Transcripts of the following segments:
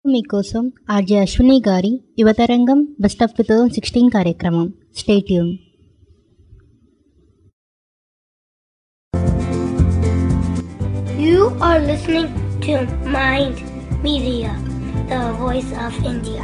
మీకోసం ఆర్జే అశ్విని గారి Yuvatarangam best of two thousand sixteen కార్యక్రమం stay tuned You are listening to Mind Media, the voice of India.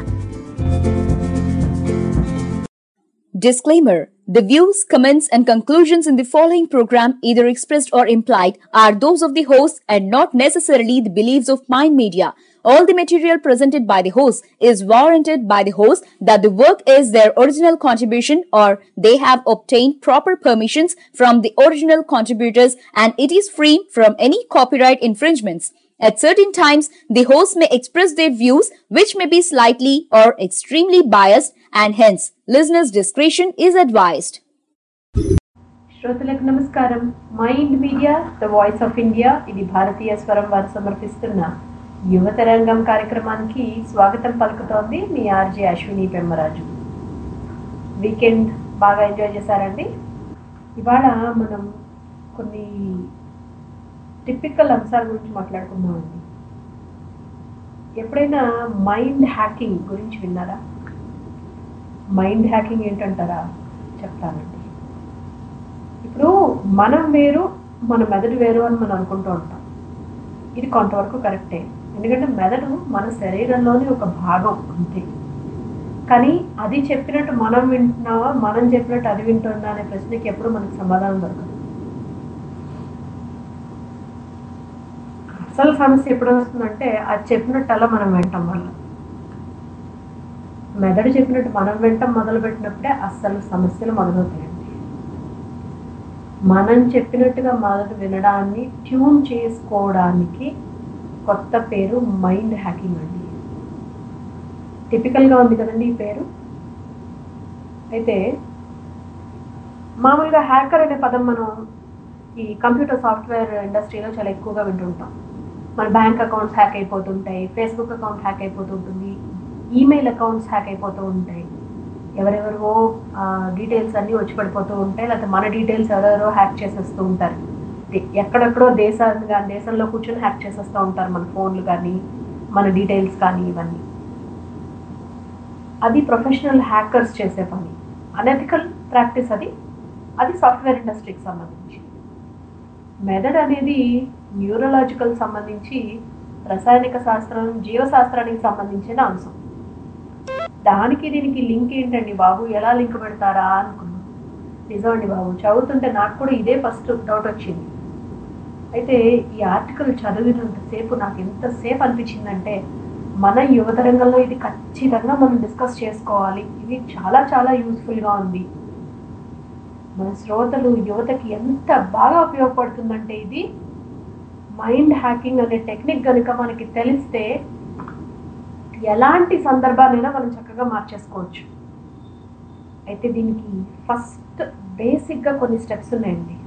Disclaimer The views, comments, and conclusions in the following program, either expressed or implied, are those of the host and not necessarily the beliefs of Mind Media. All the material presented by the host is warranted by the host that the work is their original contribution or they have obtained proper permissions from the original contributors and it is free from any copyright infringements. At certain times, the host may express their views which may be slightly or extremely biased and hence listeners' discretion is advised. శ్రోతలకు నమస్కారం Mind Media the voice of India ఇది భారతీయ స్వరం వారు సమర్పిస్తున్న యువత రంగం కార్యక్రమానికి స్వాగతం పలుకుతోంది మీ ఆర్జే అశ్విని పెమ్మరాజు వీకెండ్ బాగా ఎంజాయ్ చేశారండి ఇవాళ మనం కొన్ని టిపికల్ అంశాల గురించి మాట్లాడుకుందామండి ఎప్పుడైనా మైండ్ హ్యాకింగ్ గురించి విన్నారా మైండ్ హ్యాకింగ్ ఏంటంటారా చెప్తానండి ఇప్పుడు మనం వేరు మన మెదడు వేరు అని మనం అనుకుంటూ ఉంటాం ఇది కొంతవరకు కరెక్టే ఎందుకంటే మెదడు మన శరీరంలోని ఒక భాగం అంతే కానీ అది చెప్పినట్టు మనం వింటున్నావా మనం చెప్పినట్టు అది వింటుందా అనే ప్రశ్నకి ఎప్పుడు మనకు సమాధానం దొరకదు అసలు సమస్య ఎప్పుడు వస్తుందంటే అది చెప్పినట్టు అలా మనం వింటాం వల్ల మెదడు చెప్పినట్టు మనం వింటాం మొదలు పెట్టినప్పుడే అస్సలు సమస్యలు మొదలవుతాయండి మనం చెప్పినట్టుగా మొదట వినడాన్ని ట్యూన్ చేసుకోవడానికి కొత్త పేరు మైండ్ హ్యాకింగ్ అండి టిపికల్గా ఉంది కదండి ఈ పేరు అయితే మామూలుగా హ్యాకర్ అనే పదం మనం ఈ కంప్యూటర్ సాఫ్ట్వేర్ ఇండస్ట్రీలో చాలా ఎక్కువగా వింటుంటాం మన బ్యాంక్ అకౌంట్స్ హ్యాక్ అయిపోతుంటాయి ఫేస్బుక్ అకౌంట్ హ్యాక్ అయిపోతుంటుంది ఈమెయిల్ అకౌంట్స్ హ్యాక్ అయిపోతూ ఉంటాయి ఎవరెవరివో డీటెయిల్స్ అన్నీ వచ్చి పడిపోతూ ఉంటాయి లేకపోతే మన డీటెయిల్స్ ఎవరెవరో హ్యాక్ చేసేస్తూ ఉంటారు దే- ఎక్కడెక్కడో దేశాన్ని కానీ దేశంలో కూర్చొని హ్యాక్ చేసేస్తూ ఉంటారు మన ఫోన్లు కానీ మన డీటెయిల్స్ కానీ ఇవన్నీ అది ప్రొఫెషనల్ హ్యాకర్స్ చేసే పని అనెథికల్ ప్రాక్టీస్ అది అది సాఫ్ట్వేర్ ఇండస్ట్రీకి సంబంధించి మెదడ్ అనేది న్యూరలాజికల్ సంబంధించి రసాయనిక శాస్త్రం జీవశాస్త్రానికి సంబంధించిన అంశం దానికి దీనికి లింక్ ఏంటండి బాబు ఎలా లింక్ పెడతారా అనుకున్నాను నిజమండి బాబు చదువుతుంటే నాకు కూడా ఇదే ఫస్ట్ డౌట్ వచ్చింది అయితే ఈ ఆర్టికల్ చదివినంతసేపు నాకు ఎంతసేపు అనిపించిందంటే మన యువతరంగంలో ఇది ఖచ్చితంగా మనం డిస్కస్ చేసుకోవాలి ఇది చాలా చాలా యూస్ఫుల్గా ఉంది మన శ్రోతలు యువతకి ఎంత బాగా ఉపయోగపడుతుందంటే ఇది మైండ్ హ్యాకింగ్ అనే టెక్నిక్ కనుక మనకి తెలిస్తే ఎలాంటి సందర్భాన్నైనా మనం చక్కగా మార్చేసుకోవచ్చు అయితే దీనికి ఫస్ట్ బేసిక్గా కొన్ని స్టెప్స్ ఉన్నాయండి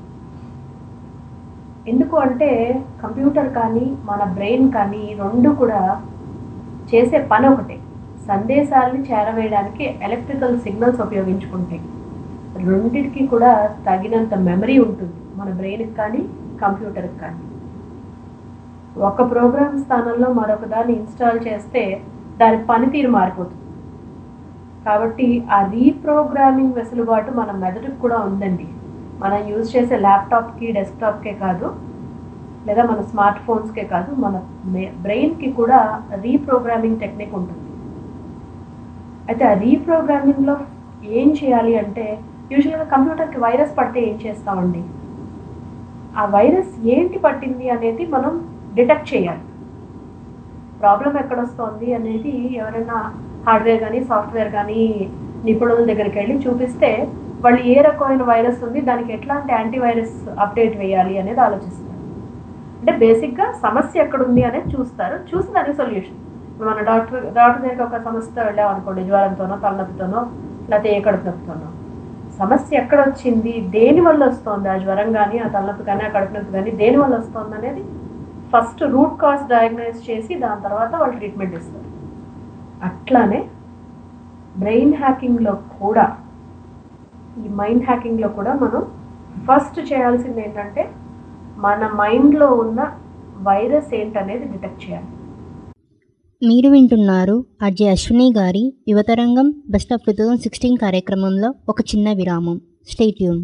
ఎందుకు అంటే కంప్యూటర్ కానీ మన బ్రెయిన్ కానీ రెండు కూడా చేసే పని ఒకటే సందేశాలని చేరవేయడానికి ఎలక్ట్రికల్ సిగ్నల్స్ ఉపయోగించుకుంటాయి రెండిటికి కూడా తగినంత మెమరీ ఉంటుంది మన బ్రెయిన్కి కానీ కంప్యూటర్కి కానీ ఒక ప్రోగ్రామ్ స్థానంలో మరొక దాన్ని ఇన్స్టాల్ చేస్తే దాని పనితీరు మారిపోతుంది కాబట్టి ఆ రీప్రోగ్రామింగ్ వెసులుబాటు మన మెదడుకు కూడా ఉందండి మనం యూజ్ చేసే ల్యాప్టాప్కి డెస్క్టాప్కే కాదు లేదా మన స్మార్ట్ ఫోన్స్కే కాదు మన బ్రెయిన్కి కూడా రీప్రోగ్రామింగ్ టెక్నిక్ ఉంటుంది అయితే ఆ రీప్రోగ్రామింగ్లో ఏం చేయాలి అంటే యూజువల్గా కంప్యూటర్కి వైరస్ పడితే ఏం చేస్తామండి ఆ వైరస్ ఏంటి పట్టింది అనేది మనం డిటెక్ట్ చేయాలి ప్రాబ్లం ఎక్కడొస్తోంది అనేది ఎవరైనా హార్డ్వేర్ కానీ సాఫ్ట్వేర్ కానీ నిపుణుల దగ్గరికి వెళ్ళి చూపిస్తే వాళ్ళు ఏ రకమైన వైరస్ ఉంది దానికి ఎట్లాంటి యాంటీవైరస్ అప్డేట్ వేయాలి అనేది ఆలోచిస్తారు అంటే బేసిక్గా సమస్య ఎక్కడుంది అనేది చూస్తారు చూసి దానికి సొల్యూషన్ మన డాక్టర్ డాక్టర్ దగ్గరికి ఒక సమస్యతో వెళ్ళాం అనుకోండి జ్వరంతోనో తలనొప్పితోనో లేకపోతే ఏ కడుపు నొప్పితోనో సమస్య ఎక్కడ వచ్చింది దేని వల్ల వస్తుంది ఆ జ్వరం కానీ ఆ తలనొప్పి కానీ ఆ కడుపు నొప్పి కానీ దేని వల్ల వస్తుంది అనేది ఫస్ట్ రూట్ కాజ్ డయాగ్నైజ్ చేసి దాని తర్వాత వాళ్ళు ట్రీట్మెంట్ ఇస్తారు అట్లానే బ్రెయిన్ హ్యాకింగ్లో కూడా ఈ మైండ్ హ్యాకింగ్లో కూడా మనం ఫస్ట్ చేయాల్సింది ఏంటంటే మన మైండ్లో ఉన్న వైరస్ ఏంటనేది డిటెక్ట్ చేయాలి మీరు వింటున్నారు ఆర్జే అశ్విని గారి Yuvatarangam best of two thousand sixteen కార్యక్రమంలో ఒక చిన్న విరామం స్టేట్యూన్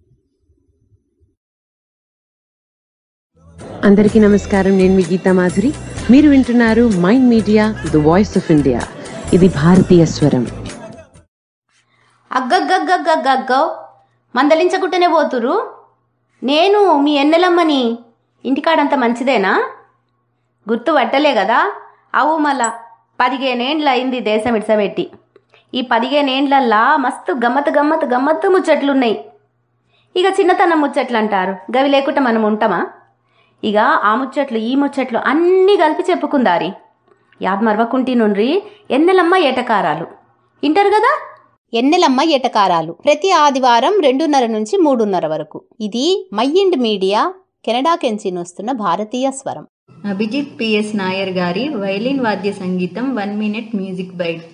అందరికీ నమస్కారం నేను మీ గీతా మాధురి మీరు వింటున్నారు Mind Media the voice of India ఇది భారతీయ స్వరం అగ్గగ్గగ్గగ్గగ్గో మందలించకుంటేనే పోతురు నేను మీ ఎన్నెలమ్మని ఇంటికాడంత మంచిదేనా గుర్తు పట్టలే కదా అవు మళ్ళా పదిహేనేండ్ల అయింది దేశం ఇడ్సబెట్టి ఈ పదిహేనేండ్లల్లా మస్తు గమ్మత్ గమ్మత్ గమ్మత్తు ముచ్చట్లున్నాయి ఇక చిన్నతనం ముచ్చట్లు అంటారు గవి లేకుండా మనం ఉంటామా ఇక ఆ ముచ్చట్లు ఈ ముచ్చట్లు అన్నీ కలిపి చెప్పుకుందారి యాద్ మరవకుంటి నుండ్రి ఎన్నెలమ్మ ఏటకారాలు ఇంటారు కదా ఎన్నెలమ్మ ఎటకారాలు ప్రతి ఆదివారం రెండున్నర నుంచి మూడున్నర వరకు ఇది మైండ్ మీడియా కెనడా కెంచి వస్తున్న భారతీయ స్వరం అభిజిత్ పిఎస్ నాయర్ గారి వైలిన్ వాద్య సంగీతం one minute music bite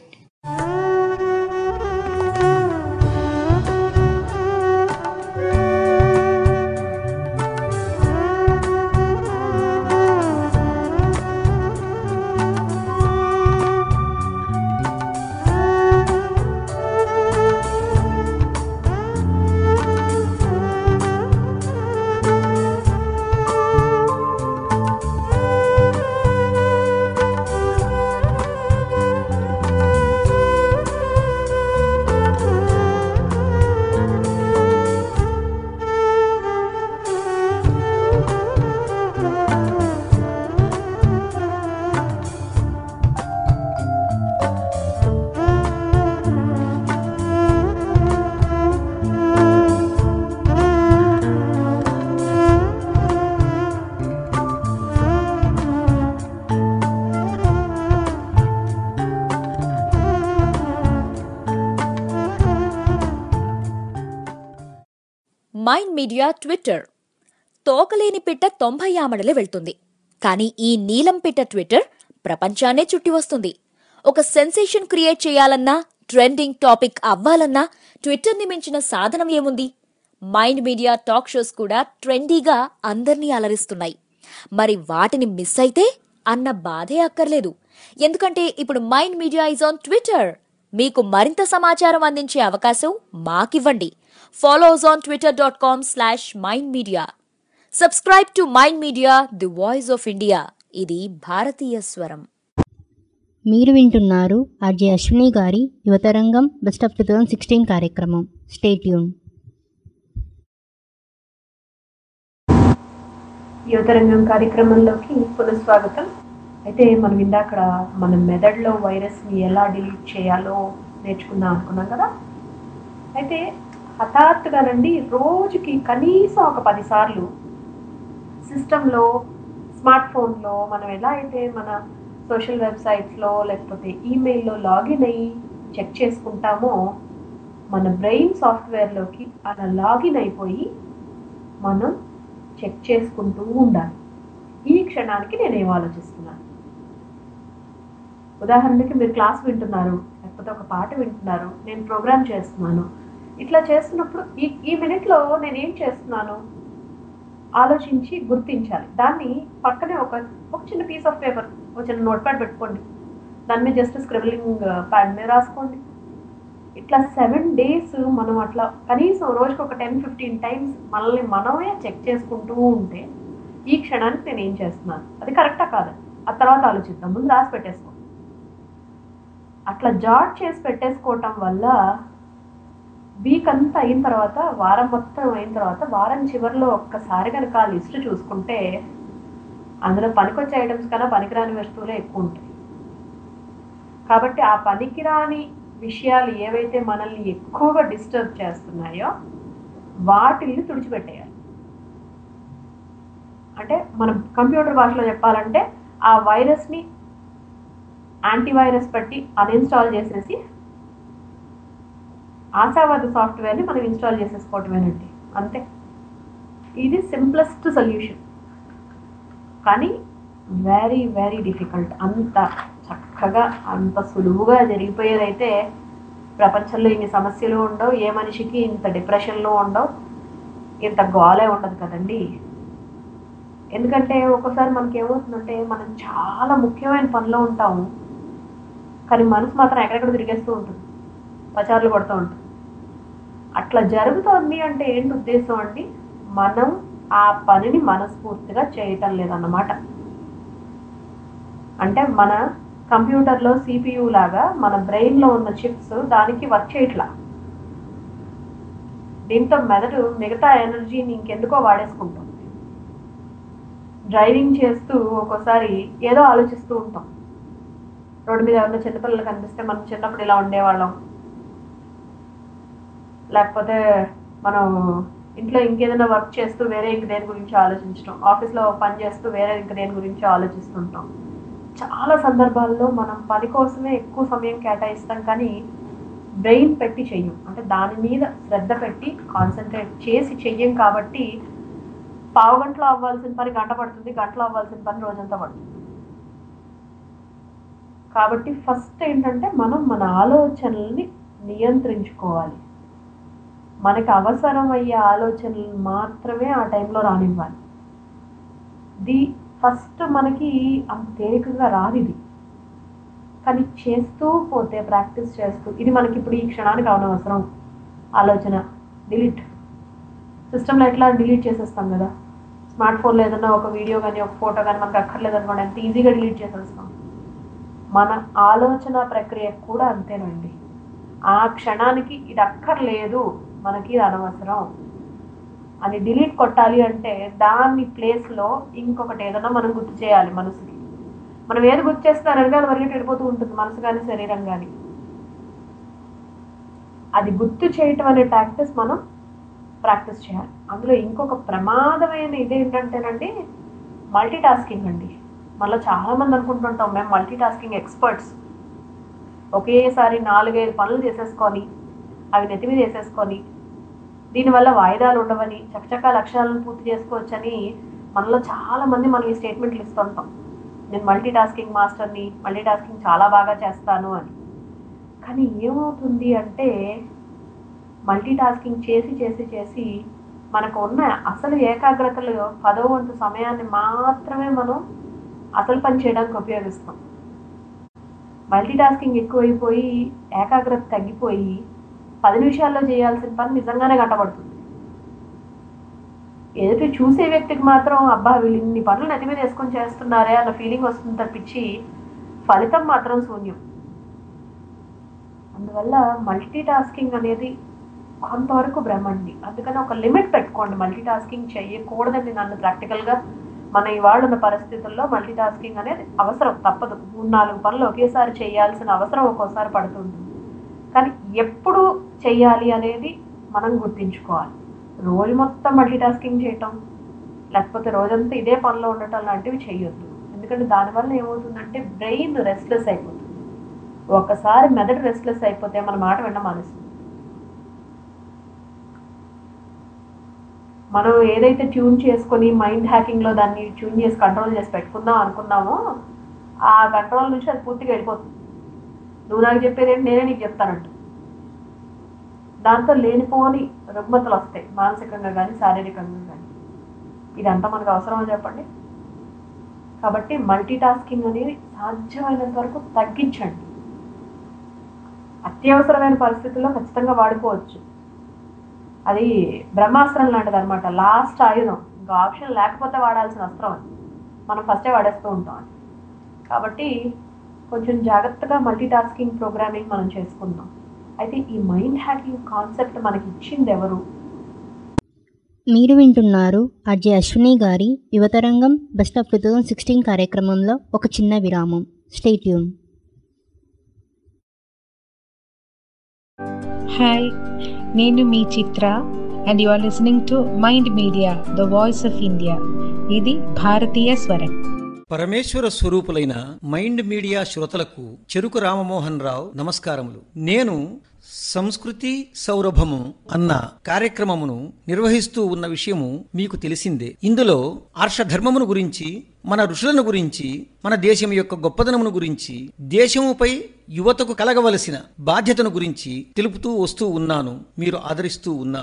Mind Media Twitter తోకలేని పిట్ట తొంభై ఆమడలే వెళ్తుంది కానీ ఈ నీలం పిట్ట ట్విట్టర్ ప్రపంచాన్నే చుట్టి వస్తుంది ఒక సెన్సేషన్ క్రియేట్ చేయాలన్నా ట్రెండింగ్ టాపిక్ అవ్వాలన్నా ట్విట్టర్ని మించిన సాధనం ఏముంది మైండ్ మీడియా టాక్ షోస్ కూడా ట్రెండీగా అందర్నీ అలరిస్తున్నాయి మరి వాటిని మిస్ అయితే అన్న బాధే అక్కర్లేదు ఎందుకంటే ఇప్పుడు Mind Media is on Twitter మీకు మరింత సమాచారం అందించే అవకాశం మాకివ్వండి follow us on Twitter dot com slash Mind Media subscribe to Mind Media the voice of India ఇది భారతీయ స్వరం మీరు వింటున్నారు ఆర్జే అశ్విని గారి Yuvatarangam best of two thousand sixteen కార్యక్రమం స్టేట్యూన్ యువతరంగం కార్యక్రమంలోకి పునఃస్వాగతం అయితే మనం ఇందాక మన మెదడులో వైరస్ని ఎలా డిలీట్ చేయాలో నేర్చుకుందాం అనుకున్నాం కదా అయితే హఠాత్తుగానండి రోజుకి కనీసం ఒక పదిసార్లు సిస్టంలో స్మార్ట్ ఫోన్లో మనం ఎలా అయితే మన సోషల్ వెబ్సైట్స్లో లేకపోతే ఈమెయిల్లో లాగిన్ అయ్యి చెక్ చేసుకుంటామో మన బ్రెయిన్ సాఫ్ట్వేర్లోకి అలా లాగిన్ అయిపోయి మనం చెక్ చేసుకుంటూ ఉండాలి ఈ క్షణానికి నేను ఏం ఆలోచిస్తున్నాను ఉదాహరణకి మీరు క్లాస్ వింటున్నారు లేకపోతే ఒక పాట వింటున్నారు నేను ప్రోగ్రామ్ చేస్తున్నాను ఇట్లా చేస్తున్నప్పుడు ఈ ఈ మినిట్లో నేను ఏం చేస్తున్నాను ఆలోచించి గుర్తించాలి దాన్ని పక్కనే ఒక ఒక చిన్న పీస్ ఆఫ్ పేపర్ ఒక చిన్న నోట్ ప్యాడ్ పెట్టుకోండి దాని మీద జస్ట్ స్క్రిబ్లింగ్ ప్యాడ్ మీద రాసుకోండి ఇట్లా సెవెన్ డేస్ మనం అట్లా కనీసం రోజుకి ఒక టెన్ ఫిఫ్టీన్ టైమ్స్ మనల్ని మనమే చెక్ చేసుకుంటూ ఉంటే ఈ క్షణానికి నేను ఏం చేస్తున్నాను అది కరెక్టా కాదా ఆ తర్వాత ఆలోచిద్దాం ముందు రాసి పెట్టేసుకో అట్లా జాట్ చేసి పెట్టేసుకోవటం వల్ల వీక్ అంతా అయిన తర్వాత వారం మొత్తం అయిన తర్వాత వారం చివరిలో ఒక్కసారి కనుక ఆ లిస్ట్ చూసుకుంటే అందులో పనికొచ్చే ఐటమ్స్ కన్నా పనికిరాని వస్తువులే ఎక్కువ ఉంటాయి కాబట్టి ఆ పనికిరాని విషయాలు ఏవైతే మనల్ని ఎక్కువగా డిస్టర్బ్ చేస్తున్నాయో వాటిల్ని తుడిచిపెట్టేయాలి అంటే మనం కంప్యూటర్ భాషలో చెప్పాలంటే ఆ వైరస్ని యాంటీవైరస్ పెట్టి అన్ఇన్స్టాల్ చేసేసి ఆశావాద సాఫ్ట్వేర్ని మనం ఇన్స్టాల్ చేసేసుకోవటమేనండి అంతే ఇది సింప్లెస్ట్ సొల్యూషన్ కానీ వెరీ వెరీ డిఫికల్ట్ అంత చక్కగా అంత సులువుగా జరిగిపోయేదైతే ప్రపంచంలో ఇన్ని సమస్యలు ఉండవు ఏ మనిషికి ఇంత డిప్రెషన్లో ఉండవు ఇంత గోలే ఉండదు కదండి ఎందుకంటే ఒక్కోసారి మనకి ఏమవుతుందంటే మనం చాలా ముఖ్యమైన పనిలో ఉంటాము కానీ మనసు మాత్రం ఎక్కడెక్కడ తిరిగేస్తూ ఉంటుంది పచారులు కొడుతూ ఉంటుంది అట్లా జరుగుతోంది అంటే ఏంటి ఉద్దేశం అండి మనం ఆ పనిని మనస్ఫూర్తిగా చేయటం లేదన్నమాట అంటే మన కంప్యూటర్లో సిపియు లాగా మన బ్రెయిన్లో ఉన్న చిప్స్ దానికి వర్క్ చేయట్లా దీంతో మెదడు మిగతా ఎనర్జీని ఇంకెందుకో వాడేసుకుంటుంది డ్రైవింగ్ చేస్తూ ఒక్కోసారి ఏదో ఆలోచిస్తూ ఉంటాం రోడ్డు మీద ఎవరైనా చిన్నపిల్లలు కనిపిస్తే మనం చిన్నప్పుడు ఇలా ఉండేవాళ్ళం లేకపోతే మనం ఇంట్లో ఇంకేదైనా వర్క్ చేస్తూ వేరే ఇంక దేని గురించి ఆలోచించడం ఆఫీస్లో పని చేస్తూ వేరే ఇంక దేని గురించి ఆలోచిస్తుంటాం చాలా సందర్భాల్లో మనం పని కోసమే ఎక్కువ సమయం కేటాయిస్తాం కానీ బ్రెయిన్ పెట్టి చెయ్యం అంటే దాని మీద శ్రద్ధ పెట్టి కాన్సన్ట్రేట్ చేసి చెయ్యం కాబట్టి పావు గంటలో అవ్వాల్సిన పని గంట పడుతుంది గంటలో అవ్వాల్సిన పని రోజంతా పడుతుంది కాబట్టి ఫస్ట్ ఏంటంటే మనం మన ఆలోచనల్ని నియంత్రించుకోవాలి మనకి అవసరం అయ్యే ఆలోచనలు మాత్రమే ఆ టైంలో రానివ్వాలి ది ఫస్ట్ మనకి అంత తేలికగా రాదు ఇది కానీ చేస్తూ పోతే ప్రాక్టీస్ చేస్తూ ఇది మనకి ఇప్పుడు ఈ క్షణానికి అవనవసరం ఆలోచన డిలీట్ సిస్టంలో ఎట్లా డిలీట్ చేసేస్తాం కదా స్మార్ట్ ఫోన్లో ఏదైనా ఒక వీడియో కానీ ఒక ఫోటో కానీ మనకు అక్కర్లేదు అనుకోండి ఎంత ఈజీగా డిలీట్ చేసేస్తాం మన ఆలోచన ప్రక్రియ కూడా అంతేనండి ఆ క్షణానికి ఇది అక్కర్లేదు మనకి ఇది అనవసరం అని డిలీట్ కొట్టాలి అంటే దాని ప్లేస్లో ఇంకొకటి ఏదైనా మనం గుర్తు చేయాలి మనసుకి మనం ఏది గుర్తు చేస్తున్నారనగా అది వరకు వెళ్ళిపోతూ ఉంటుంది మనసు కానీ శరీరం కానీ అది గుర్తు చేయటం అనే ప్రాక్టీస్ మనం ప్రాక్టీస్ చేయాలి అందులో ఇంకొక ప్రమాదమైన ఇది ఏంటంటేనండి మల్టీ టాస్కింగ్ అండి మళ్ళీ చాలామంది అనుకుంటుంటాం మేము మల్టీ టాస్కింగ్ ఎక్స్పర్ట్స్ ఒకేసారి నాలుగైదు పనులు చేసేసుకొని అవి నెత్తి మీద వేసేసుకొని దీనివల్ల వాయిదాలు ఉండవని చకచకా లక్ష్యాలను పూర్తి చేసుకోవచ్చని మనలో చాలా మంది మనం ఈ స్టేట్మెంట్లు ఇస్తుంటాం నేను మల్టీ టాస్కింగ్ మాస్టర్ని మల్టీ టాస్కింగ్ చాలా బాగా చేస్తాను అని కానీ ఏమవుతుంది అంటే మల్టీ టాస్కింగ్ చేసి చేసి చేసి మనకు ఉన్న అసలు ఏకాగ్రతలు పదో వంతు సమయాన్ని మాత్రమే మనం అసలు పని చేయడానికి ఉపయోగిస్తాం మల్టీ టాస్కింగ్ ఎక్కువైపోయి ఏకాగ్రత తగ్గిపోయి పది నిమిషాల్లో చేయాల్సిన పని నిజంగానే గంటపడుతుంది ఎదుటి చూసే వ్యక్తికి మాత్రం అబ్బా వీళ్ళు ఇన్ని పనులు నెత్తి మీద వేసుకొని చేస్తున్నారే అన్న ఫీలింగ్ వస్తుంది తప్పించి ఫలితం మాత్రం శూన్యం అందువల్ల మల్టీ టాస్కింగ్ అనేది కొంతవరకు భ్రమండి అందుకని ఒక లిమిట్ పెట్టుకోండి మల్టీ టాస్కింగ్ చేయకూడదండి నన్ను ప్రాక్టికల్గా మన ఇవాళ ఉన్న పరిస్థితుల్లో మల్టీ టాస్కింగ్ అనేది అవసరం తప్పదు మూడు నాలుగు పనులు ఒకేసారి చేయాల్సిన అవసరం ఒక్కోసారి పడుతుంది కానీ ఎప్పుడు చెయ్యాలి అనేది మనం గుర్తించుకోవాలి రోజు మొత్తం మల్టీ టాస్కింగ్ చేయటం లేకపోతే రోజంతా ఇదే పనిలో ఉండటం లాంటివి చేయొద్దు ఎందుకంటే దానివల్ల ఏమవుతుందంటే బ్రెయిన్ రెస్ట్లెస్ అయిపోతుంది ఒకసారి మెదడు రెస్ట్లెస్ అయిపోతే మన మాట వినడం మానేస్తుంది మనం ఏదైతే ట్యూన్ చేసుకొని మైండ్ హ్యాకింగ్లో దాన్ని ట్యూన్ చేసి కంట్రోల్ చేసి పెట్టుకుందాం అనుకున్నామో ఆ కంట్రోల్ నుంచి అది పూర్తిగా వెళ్ళిపోతుంది నువ్వు నాకు చెప్పేది ఏంటి నేనే నీకు చెప్తానంటు దాంతో లేనిపోని రుగ్మతలు వస్తాయి మానసికంగా కానీ శారీరకంగా కానీ ఇదంతా మనకు అవసరమా చెప్పండి కాబట్టి మల్టీ టాస్కింగ్ అనేది సాధ్యమైనంత వరకు తగ్గించండి అత్యవసరమైన పరిస్థితుల్లో ఖచ్చితంగా వాడుకోవచ్చు అది బ్రహ్మాస్త్రం లాంటిది అనమాట లాస్ట్ ఆయుధం ఇంకా ఆప్షన్ లేకపోతే వాడాల్సిన అస్త్రం అది మనం ఫస్టే వాడేస్తూ ఉంటాం అది కాబట్టి కొంచెం జాగ్రత్తగా మల్టీ టాస్కింగ్ ప్రోగ్రామింగ్ మనం చేసుకుందాం అయితే ఈ మైండ్ హ్యాకింగ్ కాన్సెప్ట్ మనకి ఇచ్చింది ఎవరు మీరు వింటున్నారు ఆర్జే అశ్విని గారి Yuvatarangam best of two thousand sixteen కార్యక్రమంలో ఒక చిన్న విరామం స్టేట్యూన్ హాయ్ నేను మీ Chitra and you are listening to Mind Media the voice of India ఇది భారతీయ స్వరం పరమేశ్వర స్వరూపులైన మైండ్ మీడియా శ్రోతలకు చెరుకు రామమోహన్ రావు నమస్కారములు నేను సంస్కృతి సౌరభము అన్న కార్యక్రమమును నిర్వహిస్తూ ఉన్న విషయము మీకు తెలిసిందే ఇందులో ఆర్షధర్మమును గురించి మన ఋషులను గురించి మన దేశం యొక్క గొప్పదనమును గురించి దేశముపై యువతకు కలగవలసిన బాధ్యతను గురించి తెలుపుతూ వస్తూ ఉన్నాను మీరు ఆదరిస్తూ ఉన్నారు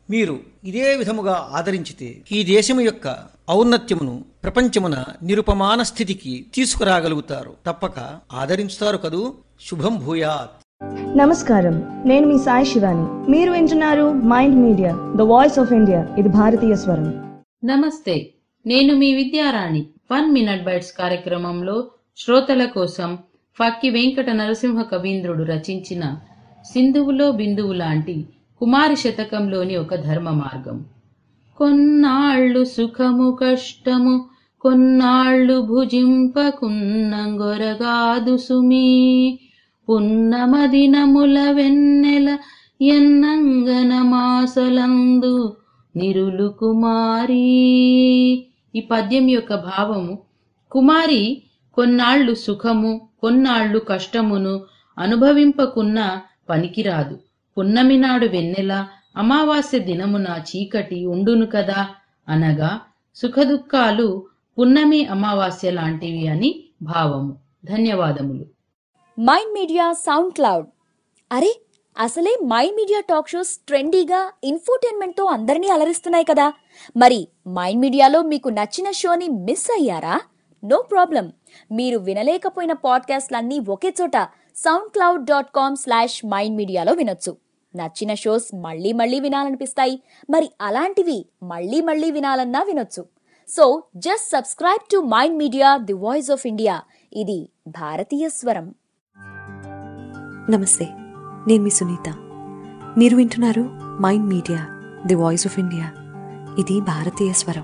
మీరు ఇదే విధముగా ఆదరించితే ఈ దేశము యొక్క ఔన్నత్యమును ప్రపంచమున నిరుపమాన స్థితికి తీసుకురాగలుగుతారు తప్పక ఆదరించుతారు కదూ శుభం భూయాత్ నమస్కారం నేను మీ సాయి శివాని మీరు వింటున్నారు Mind Media the voice of India ఇది భారతీయ స్వరం నమస్తే నేను మీ విద్యారాణి వన్ మినిట్ బైట్స్ కార్యక్రమంలో శ్రోతల కోసం ఫక్కి వెంకట నరసింహ కవీంద్రుడు రచించిన సింధువులో బిందువు లాంటి కుమారి శతకంలోని ఒక ధర్మ మార్గం కొన్నాళ్ళు సుఖము కష్టము కొన్నాళ్ళు భుజింపకున్నంగొరగాదు సుమీ పున్నమదినముల వెన్నెల ఎన్నంగన మాసలందు నిరులు కుమారి ఈ పద్యం యొక్క భావము కుమారి కొన్నాళ్ళు సుఖము కొన్నాళ్ళు కష్టమును అనుభవింపకున్న పనికిరాదు పున్నమి నాడు వెన్నెల అమావాస్య దినమున చీకటి ఉండును కదా అనగా సుఖదుఖాలు పున్నమి అమావాస్య లాంటివి అని భావము ధన్యవాదములు మైండ్ మీడియా సౌండ్ క్లౌడ్ అరే అసలే మైండ్ మీడియా టాక్ షోస్ ట్రెండీగా ఇన్ఫోటైన్మెంట్తో అందరినీ అలరిస్తున్నాయి కదా మరి మైండ్ మీడియాలో మీకు నచ్చిన షోని మిస్ అయ్యారా నో ప్రాబ్లం మీరు వినలేకపోయిన పాడ్కాస్ట్లన్నీ ఒకే చోట SoundCloud dot com slash Mind మీడియాలో వినొచ్చు నచ్చిన షోస్ మళ్ళీ మళ్ళీ వినాలనిపిస్తాయి మరి అలాంటివి మళ్ళీ మళ్ళీ వినాలన్నా వినొచ్చు so just subscribe to Mind Media the voice of India ఇది భారతీయ స్వరం నమస్తే నేను మీ సునీత మీరు వింటున్నారు Mind Media the voice of India ఇది భారతీయ స్వరం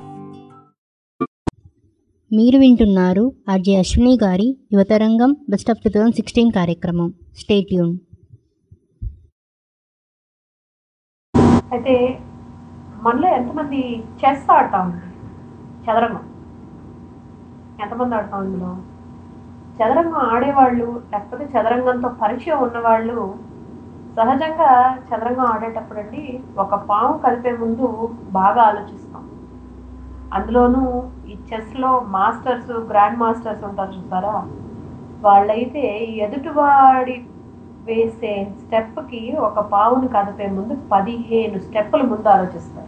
మీరు వింటున్నారు ఆర్జే అశ్విని గారి Yuvatarangam best of two thousand sixteen కార్యక్రమం స్టేట్ యూన్ అయితే మనలో ఎంతమంది చెస్ ఆడుతూ ఉంది చదరంగం ఎంతమంది ఆడుతూ ఇందులో చదరంగం ఆడేవాళ్ళు లేకపోతే చదరంగంతో పరిచయం ఉన్నవాళ్ళు సహజంగా చదరంగం ఆడేటప్పుడు అండి ఒక పాము కలిపే ముందు బాగా ఆలోచిస్తాం అందులోనూ ఈ చెస్లో మాస్టర్స్ గ్రాండ్ మాస్టర్స్ ఉంటారు చూసారా వాళ్ళైతే ఎదుటివాడి వేసే స్టెప్కి ఒక పావును కదిపే ముందు పదిహేను స్టెప్పుల ముందు ఆలోచిస్తారు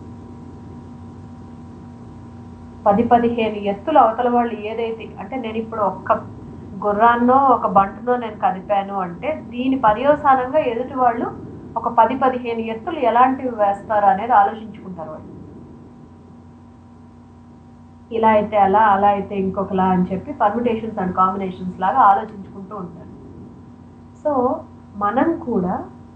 పది పదిహేను ఎత్తులు అవతల వాళ్ళు ఏదైతే అంటే నేను ఇప్పుడు ఒక్క గుర్రాన్నో ఒక బంటునో నేను కదిపాను అంటే దీని పర్యవసానంగా ఎదుటి వాళ్ళు ఒక పది పదిహేను ఎత్తులు ఎలాంటివి వేస్తారు అనేది ఆలోచించుకుంటారు వాళ్ళు ఇలా అయితే అలా అలా అయితే ఇంకొకలా అని చెప్పి పర్మిటేషన్స్ అండ్ కాంబినేషన్స్ లాగా ఆలోచించుకుంటూ ఉంటారు సో మనం కూడా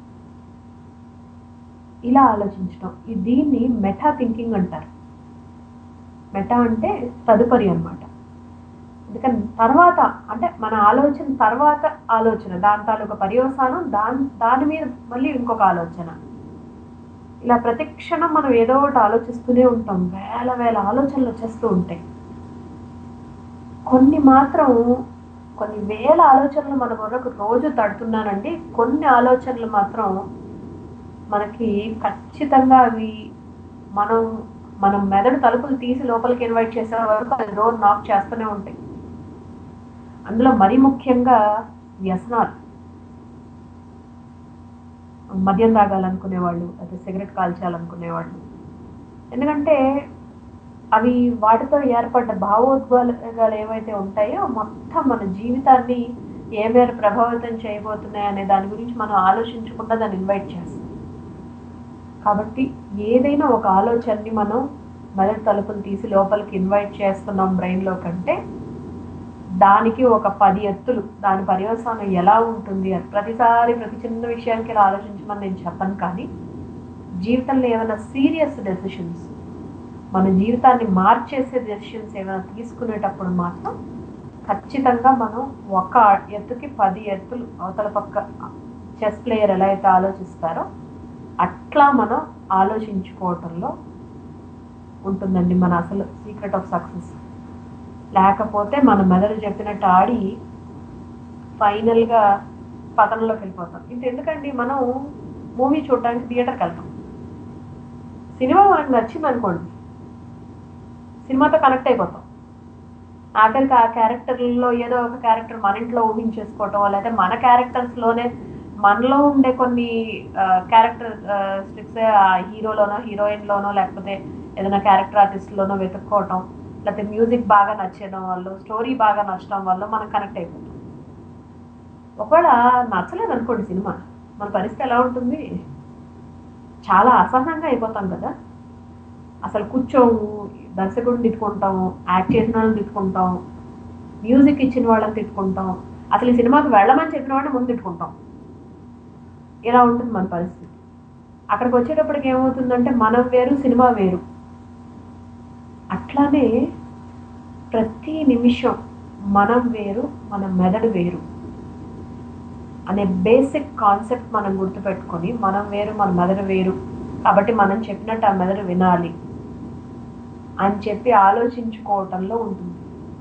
ఇలా ఆలోచించడం ఈ దీన్ని మెటా థింకింగ్ అంటారు మెటా అంటే తదుపరి అన్నమాట ఎందుకని తర్వాత అంటే మన ఆలోచన తర్వాత ఆలోచన దాని తాలూకా పర్యవసానం దాని దాని మీద మళ్ళీ ఇంకొక ఆలోచన ఇలా ప్రతి క్షణం మనం ఏదో ఒకటి ఆలోచిస్తూనే ఉంటాం వేల వేల ఆలోచనలు వచ్చేస్తూ ఉంటాయి కొన్ని మాత్రం కొన్ని వేల ఆలోచనలు మన బుర్రకు రోజు తడుతున్నానండి కొన్ని ఆలోచనలు మాత్రం మనకి ఖచ్చితంగా అవి మనం మనం మెదడు తలుపులు తీసి లోపలికి ఇన్వైట్ చేసే వరకు అది డోర్ నాక్ చేస్తూనే ఉంటాయి అందులో మరీ ముఖ్యంగా వ్యసనాలు మద్యం తాగాలనుకునేవాళ్ళు లేదా సిగరెట్ కాల్చాలనుకునేవాళ్ళు ఎందుకంటే అవి వాటితో ఏర్పడ్డ భావోద్వేగాలు ఏవైతే ఉంటాయో మొత్తం మన జీవితాన్ని ఏ మేర ప్రభావితం చేయబోతున్నాయి అనే దాని గురించి మనం ఆలోచించకుండా దాన్ని ఇన్వైట్ చేస్తాం కాబట్టి ఏదైనా ఒక ఆలోచనని మనం మెదడు తలుపులు తీసి లోపలికి ఇన్వైట్ చేస్తున్నాం బ్రెయిన్లో కంటే దానికి ఒక పది ఎత్తులు దాని పర్యవసానం ఎలా ఉంటుంది అని ప్రతిసారి ప్రతి చిన్న విషయానికి ఇలా ఆలోచించమని నేను చెప్పను కానీ జీవితంలో ఏమైనా సీరియస్ డెసిషన్స్ మన జీవితాన్ని మార్చేసే డెసిషన్స్ ఏమైనా తీసుకునేటప్పుడు మాత్రం ఖచ్చితంగా మనం ఒక ఎత్తుకి పది ఎత్తులు అవతల పక్క చెస్ ప్లేయర్ ఎలా అయితే ఆలోచిస్తారో అట్లా మనం ఆలోచించుకోవటంలో ఉంటుందండి మన అసలు సీక్రెట్ ఆఫ్ సక్సెస్ లేకపోతే మన మెదడు చెప్పినట్టు ఆడి ఫైనల్గా పతనంలోకి వెళ్ళిపోతాం ఇంత ఎందుకండి మనం మూవీ చూడడానికి థియేటర్కి వెళ్తాం సినిమా మనకు నచ్చింది అనుకోండి సినిమాతో కనెక్ట్ అయిపోతాం ఆఖరికి ఆ క్యారెక్టర్లో ఏదో ఒక క్యారెక్టర్ మన ఇంట్లో ఊహించేసుకోవటం లేకపోతే మన క్యారెక్టర్స్లోనే మనలో ఉండే కొన్ని క్యారెక్టర్ స్ట్రిక్స్ హీరోలోనో హీరోయిన్లోనో లేకపోతే ఏదైనా క్యారెక్టర్ ఆర్టిస్ట్లోనో వెతుక్కోవటం లేకపోతే మ్యూజిక్ బాగా నచ్చడం వల్ల స్టోరీ బాగా నచ్చడం వల్ల మనం కనెక్ట్ అయిపోతాం ఒకవేళ నచ్చలేదు అనుకోండి సినిమా మన పరిస్థితి ఎలా ఉంటుంది చాలా అసహనంగా అయిపోతాం కదా అసలు కూర్చోము దర్శకుడిని తిట్టుకుంటాం యాక్ట్ చేసిన వాళ్ళని తిట్టుకుంటాం మ్యూజిక్ ఇచ్చిన వాళ్ళని తిట్టుకుంటాం అసలు ఈ సినిమాకి వెళ్ళమని చెప్పిన వాడిని ముందు తిట్టుకుంటాం ఇలా ఉంటుంది మన పరిస్థితి అక్కడికి వచ్చేటప్పటికి ఏమవుతుందంటే మనం వేరు సినిమా వేరు అట్లానే ప్రతి నిమిషం మనం వేరు మన మెదడు వేరు అనే బేసిక్ కాన్సెప్ట్ మనం గుర్తుపెట్టుకొని మనం వేరు మన మెదడు వేరు కాబట్టి మనం చెప్పినట్టు ఆ మెదడు వినాలి అని చెప్పి ఆలోచించుకోవటంలో ఉంటుంది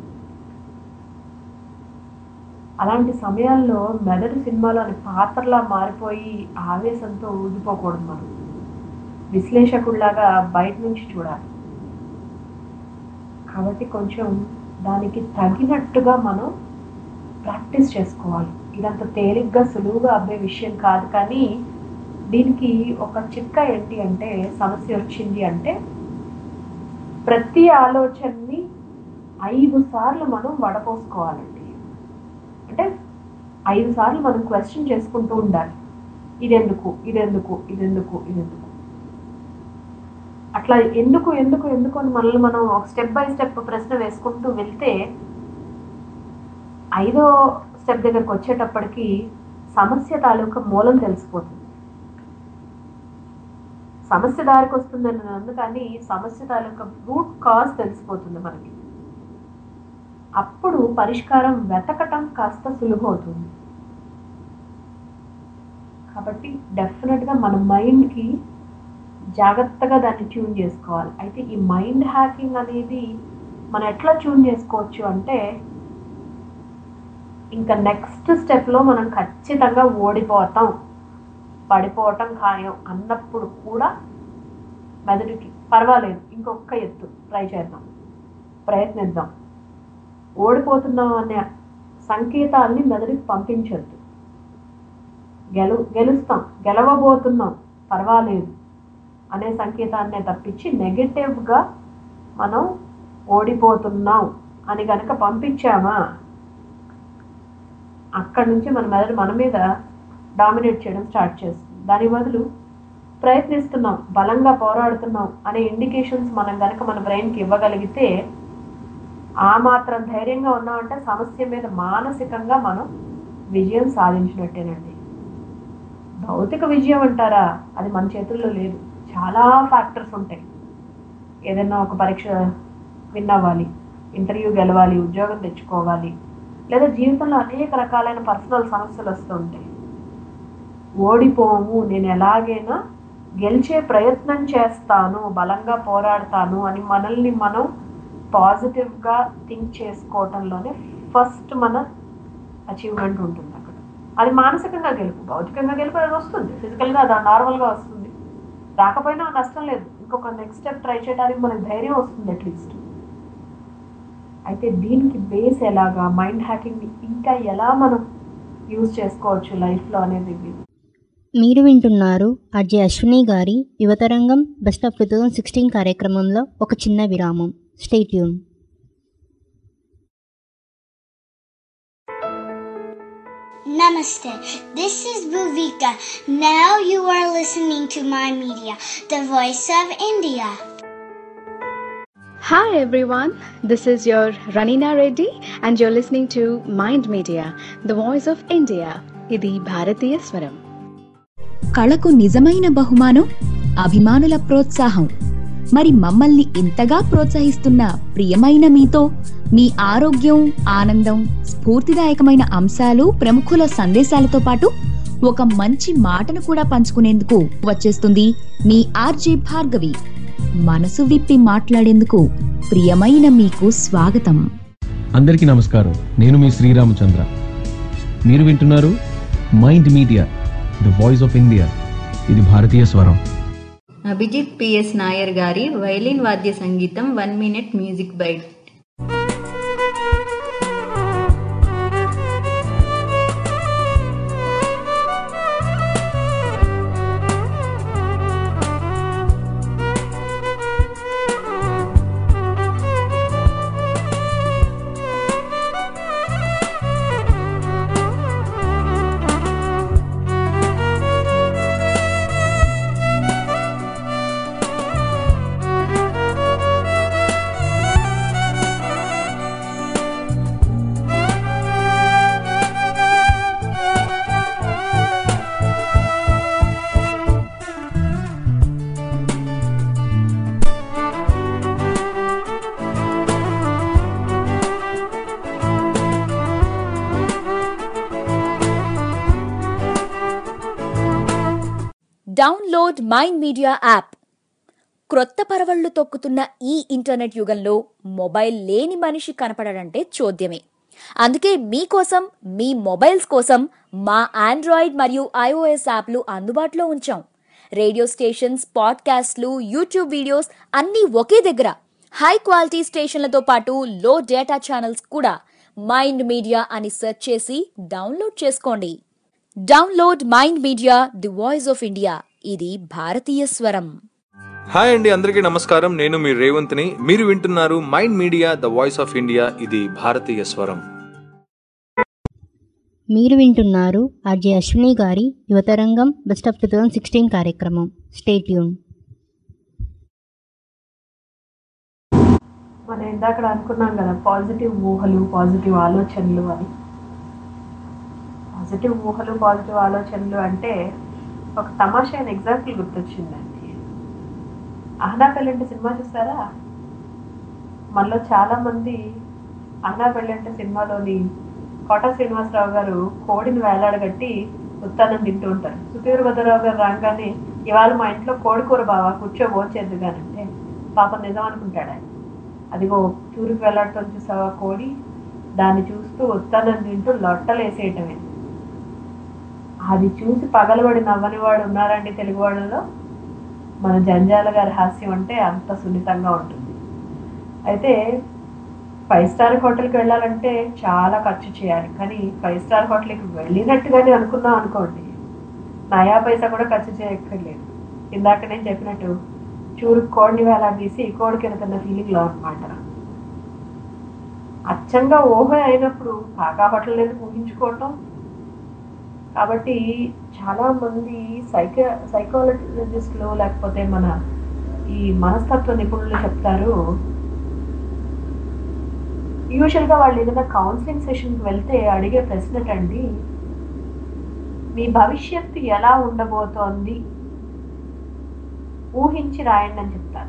అలాంటి సమయాల్లో మెదడు సినిమాలోని పాత్రలా మారిపోయి ఆవేశంతో ఊగిపోకూడదు మనం విశ్లేషకుల్లాగా బయట నుంచి చూడాలి కాబట్టి కొంచెం దానికి తగినట్టుగా మనం ప్రాక్టీస్ చేసుకోవాలి ఇదంత తేలిగ్గా సులువుగా అబ్బే విషయం కాదు కానీ దీనికి ఒక చిక్క ఏంటి అంటే సమస్య వచ్చింది అంటే ప్రతి ఆలోచనని ఐదు సార్లు మనం వడపోసుకోవాలండి అంటే ఐదు సార్లు మనం క్వశ్చన్ చేసుకుంటూ ఉండాలి ఇదెందుకు ఇదెందుకు ఇదెందుకు ఇదెందుకు అట్లా ఎందుకు ఎందుకు ఎందుకు అని మనల్ని మనం ఒక స్టెప్ బై స్టెప్ ప్రశ్న వేసుకుంటూ వెళ్తే ఐదో స్టెప్ దగ్గరకు వచ్చేటప్పటికి సమస్య తాలూకా మూలం తెలిసిపోతుంది సమస్య దారికి వస్తుందని అందుకని సమస్య తాలూకా రూట్ కాజ్ తెలిసిపోతుంది మనకి అప్పుడు పరిష్కారం వెతకటం కాస్త సులువు అవుతుంది కాబట్టి డెఫినెట్గా మన మైండ్కి జాగ్రత్తగా దాన్ని ట్యూన్ చేసుకోవాలి అయితే ఈ మైండ్ హ్యాకింగ్ అనేది మనం ఎట్లా ట్యూన్ చేసుకోవచ్చు అంటే ఇంకా నెక్స్ట్ స్టెప్లో మనం ఖచ్చితంగా ఓడిపోతాం పడిపోవటం ఖాయం అన్నప్పుడు కూడా మెదడుకి పర్వాలేదు ఇంకొక ఎత్తు ట్రై చేద్దాం ప్రయత్నిద్దాం ఓడిపోతున్నాం అనే సంకేతాల్ని మెదడుకి పంపించద్దు గెలు గెలుస్తాం గెలవబోతున్నాం పర్వాలేదు అనే సంకేతాన్నే తప్పించి నెగటివ్గా మనం ఓడిపోతున్నాం అని కనుక పంపించామా అక్కడి నుంచి మన మెదడు మన మీద డామినేట్ చేయడం స్టార్ట్ చేస్తుంది దాని బదులు ప్రయత్నిస్తున్నాం బలంగా పోరాడుతున్నాం అనే ఇండికేషన్స్ మనం కనుక మన బ్రెయిన్కి ఇవ్వగలిగితే ఆ మాత్రం ధైర్యంగా ఉన్నామంటే సమస్య మీద మానసికంగా మనం విజయం సాధించినట్టేనండి భౌతిక విజయం అంటారా అది మన చేతుల్లో లేదు చాలా ఫ్యాక్టర్స్ ఉంటాయి ఏదైనా ఒక పరీక్ష విన్ అవ్వాలి ఇంటర్వ్యూ గెలవాలి ఉద్యోగం తెచ్చుకోవాలి లేదా జీవితంలో అనేక రకాలైన పర్సనల్ సమస్యలు వస్తూ ఉంటాయి ఓడిపోము నేను ఎలాగైనా గెలిచే ప్రయత్నం చేస్తాను బలంగా పోరాడతాను అని మనల్ని మనం పాజిటివ్గా థింక్ చేసుకోవటంలోనే ఫస్ట్ మన అచీవ్మెంట్ ఉంటుంది అక్కడ అది మానసికంగా గెలుపు భౌతికంగా గెలుపు అది వస్తుంది ఫిజికల్గా అది నార్మల్గా వస్తుంది రాకపోయినా నష్టం లేదు ఇంకొక నెక్స్ట్ స్టెప్ ట్రై చేయడానికి మనకు ధైర్యం వస్తుంది అట్లీస్ట్ అయితే దీనికి బేస్ ఎలాగా మైండ్ హ్యాకింగ్ని ఇంకా ఎలా మనం యూజ్ చేసుకోవచ్చు లైఫ్లో అనేది మీరు వింటున్నారు అజయ్ అశ్విని గారి Yuvatarangam best of two thousand sixteen కార్యక్రమంలో ఒక చిన్న విరామం stay tuned Namaste. This is Bhuvika. Now you are listening to my media, the voice of India. Hi everyone, this is your Ranina Reddy and you're listening to Mind Media, the voice of India. ఇది భారతీయ స్వరం కళకు నిజమైన బహుమానం అభిమానుల ప్రోత్సాహం మరి మమ్మల్ని ఇంతగా ప్రోత్సహిస్తున్న ప్రియమైన మీతో మీ ఆరోగ్యం ఆనందం స్ఫూర్తిదాయకమైన అంశాలు ప్రముఖుల సందేశాలతో పాటు ఒక మంచి మాటను కూడా పంచుకునేందుకు వచ్చేస్తుంది మీ ఆర్జే భార్గవి మనసు విప్పి మాట్లాడేందుకు ప్రియమైన మీకు స్వాగతం అందరికీ నమస్కారం నేను మీ శ్రీరామచంద్ర మీరు వింటున్నారు Mind Media the voice of India ఇది భారతీయ స్వరం అభిజిత్ పిఎస్ నాయర్ గారి వైలిన్ వాద్య సంగీతం one minute music bite download Mind Media app క్రొత్త పరవళ్లు తొక్కుతున్న ఈ ఇంటర్నెట్ యుగంలో మొబైల్ లేని మనిషి కనపడడంటే చూద్యమే అందుకే మీకోసం మీ మొబైల్స్ కోసం మా ఆండ్రాయిడ్ మరియు ఐఓఎస్ యాప్లు అందుబాటులో ఉంచాం రేడియో స్టేషన్స్ పాడ్కాస్ట్లు యూట్యూబ్ వీడియోస్ అన్నీ ఒకే దగ్గర హై క్వాలిటీ స్టేషన్లతో పాటు లో డేటా ఛానల్స్ కూడా మైండ్ మీడియా అని సెర్చ్ చేసి డౌన్లోడ్ చేసుకోండి download Mind Media the voice of India ఇది భారతీయ స్వరం హాయ్ అండి అందరికీ నమస్కారం నేను మీ రేవంత్ని మీరు వింటున్నారు Mind Media the voice of India ఇది భారతీయ స్వరం మీరు వింటున్నారు ఆర్జే అశ్విని గారి Yuvatarangam best of two thousand sixteen కార్యక్రమం స్టేట్ యూన్ మనం ఇందాక అనుకున్నాం కదా పాజిటివ్ ఊహలు పాజిటివ్ ఆలోచనలు అని పాజిటివ్ ఊహలు పాజిటివ్ ఆలోచనలు అంటే ఒక తమాషా అయిన ఎగ్జాంపుల్ గుర్తొచ్చిందండి అహనా పెళ్ళంటే సినిమా చూసారా మనలో చాలా మంది అహనా పెళ్ళంటే సినిమాలోని కోట శ్రీనివాసరావు గారు కోడిని వేలాడగట్టి ఉత్తానం తింటూ ఉంటారు సుపీర్ భద్రరావు గారు రాగానే ఇవాళ మా ఇంట్లో కోడి కూర బావా కూర్చో భోంచేద్దు కానంటే పాపం నిజం అనుకుంటాడు ఆయన అదిగో చూరుకు వెళ్ళాడుతో చూసావా కోడి దాన్ని చూస్తూ ఉత్తానం తింటూ లొట్టలు వేసేయటమే అది చూసి పగలబడి నవ్వని వాడు ఉన్నారండి తెలుగు వాళ్ళలో మన జంజాల గారి హాస్యం అంటే అంత సున్నితంగా ఉంటుంది అయితే ఫైవ్ స్టార్ హోటల్కి వెళ్ళాలంటే చాలా ఖర్చు చేయాలి కానీ ఫైవ్ స్టార్ హోటల్కి వెళ్ళినట్టుగానే అనుకున్నాం అనుకోండి నయా పైసా కూడా ఖర్చు చేయక్కర్లేదు ఇందాక నేను చెప్పినట్టు చూరు కోడిని వేలాడదీసి కోడికి వెళ్తున్న ఫీలింగ్లో అనమాట అచ్చంగా ఊహ అయినప్పుడు కాకా హోటల్ ఎందుకు ఊహించుకోవటం కాబట్టి చాలా మంది సైక సైకాలజిస్టులు లేకపోతే మన ఈ మనస్తత్వ నిపుణులు చెప్తారు యూజువల్గా వాళ్ళు ఏదైనా కౌన్సిలింగ్ సెషన్కి వెళ్తే అడిగే ప్రశ్నటండి మీ భవిష్యత్తు ఎలా ఉండబోతోంది ఊహించి రాయండి అని చెప్తారట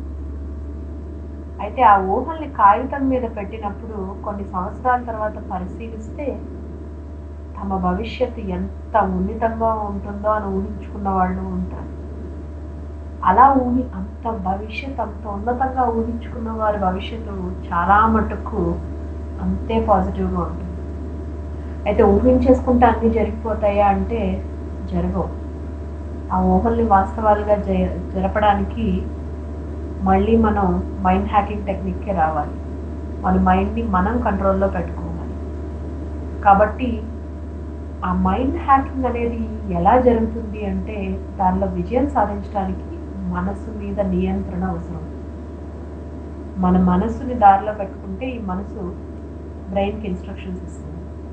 అయితే ఆ ఊహల్ని కాగితం మీద పెట్టినప్పుడు కొన్ని సంవత్సరాల తర్వాత పరిశీలిస్తే తమ భవిష్యత్తు ఎంత ఉన్నతంగా ఉంటుందో అని ఊహించుకున్న వాళ్ళు ఉంటారు అలా ఊహి అంత భవిష్యత్ అంత ఉన్నతంగా ఊహించుకున్న వారి భవిష్యత్తు చాలా మటుకు అంతే పాజిటివ్గా ఉంటుంది అయితే ఊహించేసుకుంటే అన్నీ జరిగిపోతాయా అంటే జరగవు ఆ ఊహల్ని వాస్తవాలుగా జ జరపడానికి మళ్ళీ మనం మైండ్ హ్యాకింగ్ టెక్నిక్కే రావాలి మన మైండ్ని మనం కంట్రోల్లో పెట్టుకోవాలి కాబట్టి ఆ మైండ్ హ్యాకింగ్ అనేది ఎలా జరుగుతుంది అంటే దానిలో విజయం సాధించడానికి మనసు మీద నియంత్రణ అవసరం మన మనసుని దారిలో పెట్టుకుంటే ఈ మనసు బ్రెయిన్కి ఇన్స్ట్రక్షన్స్ ఇస్తుంది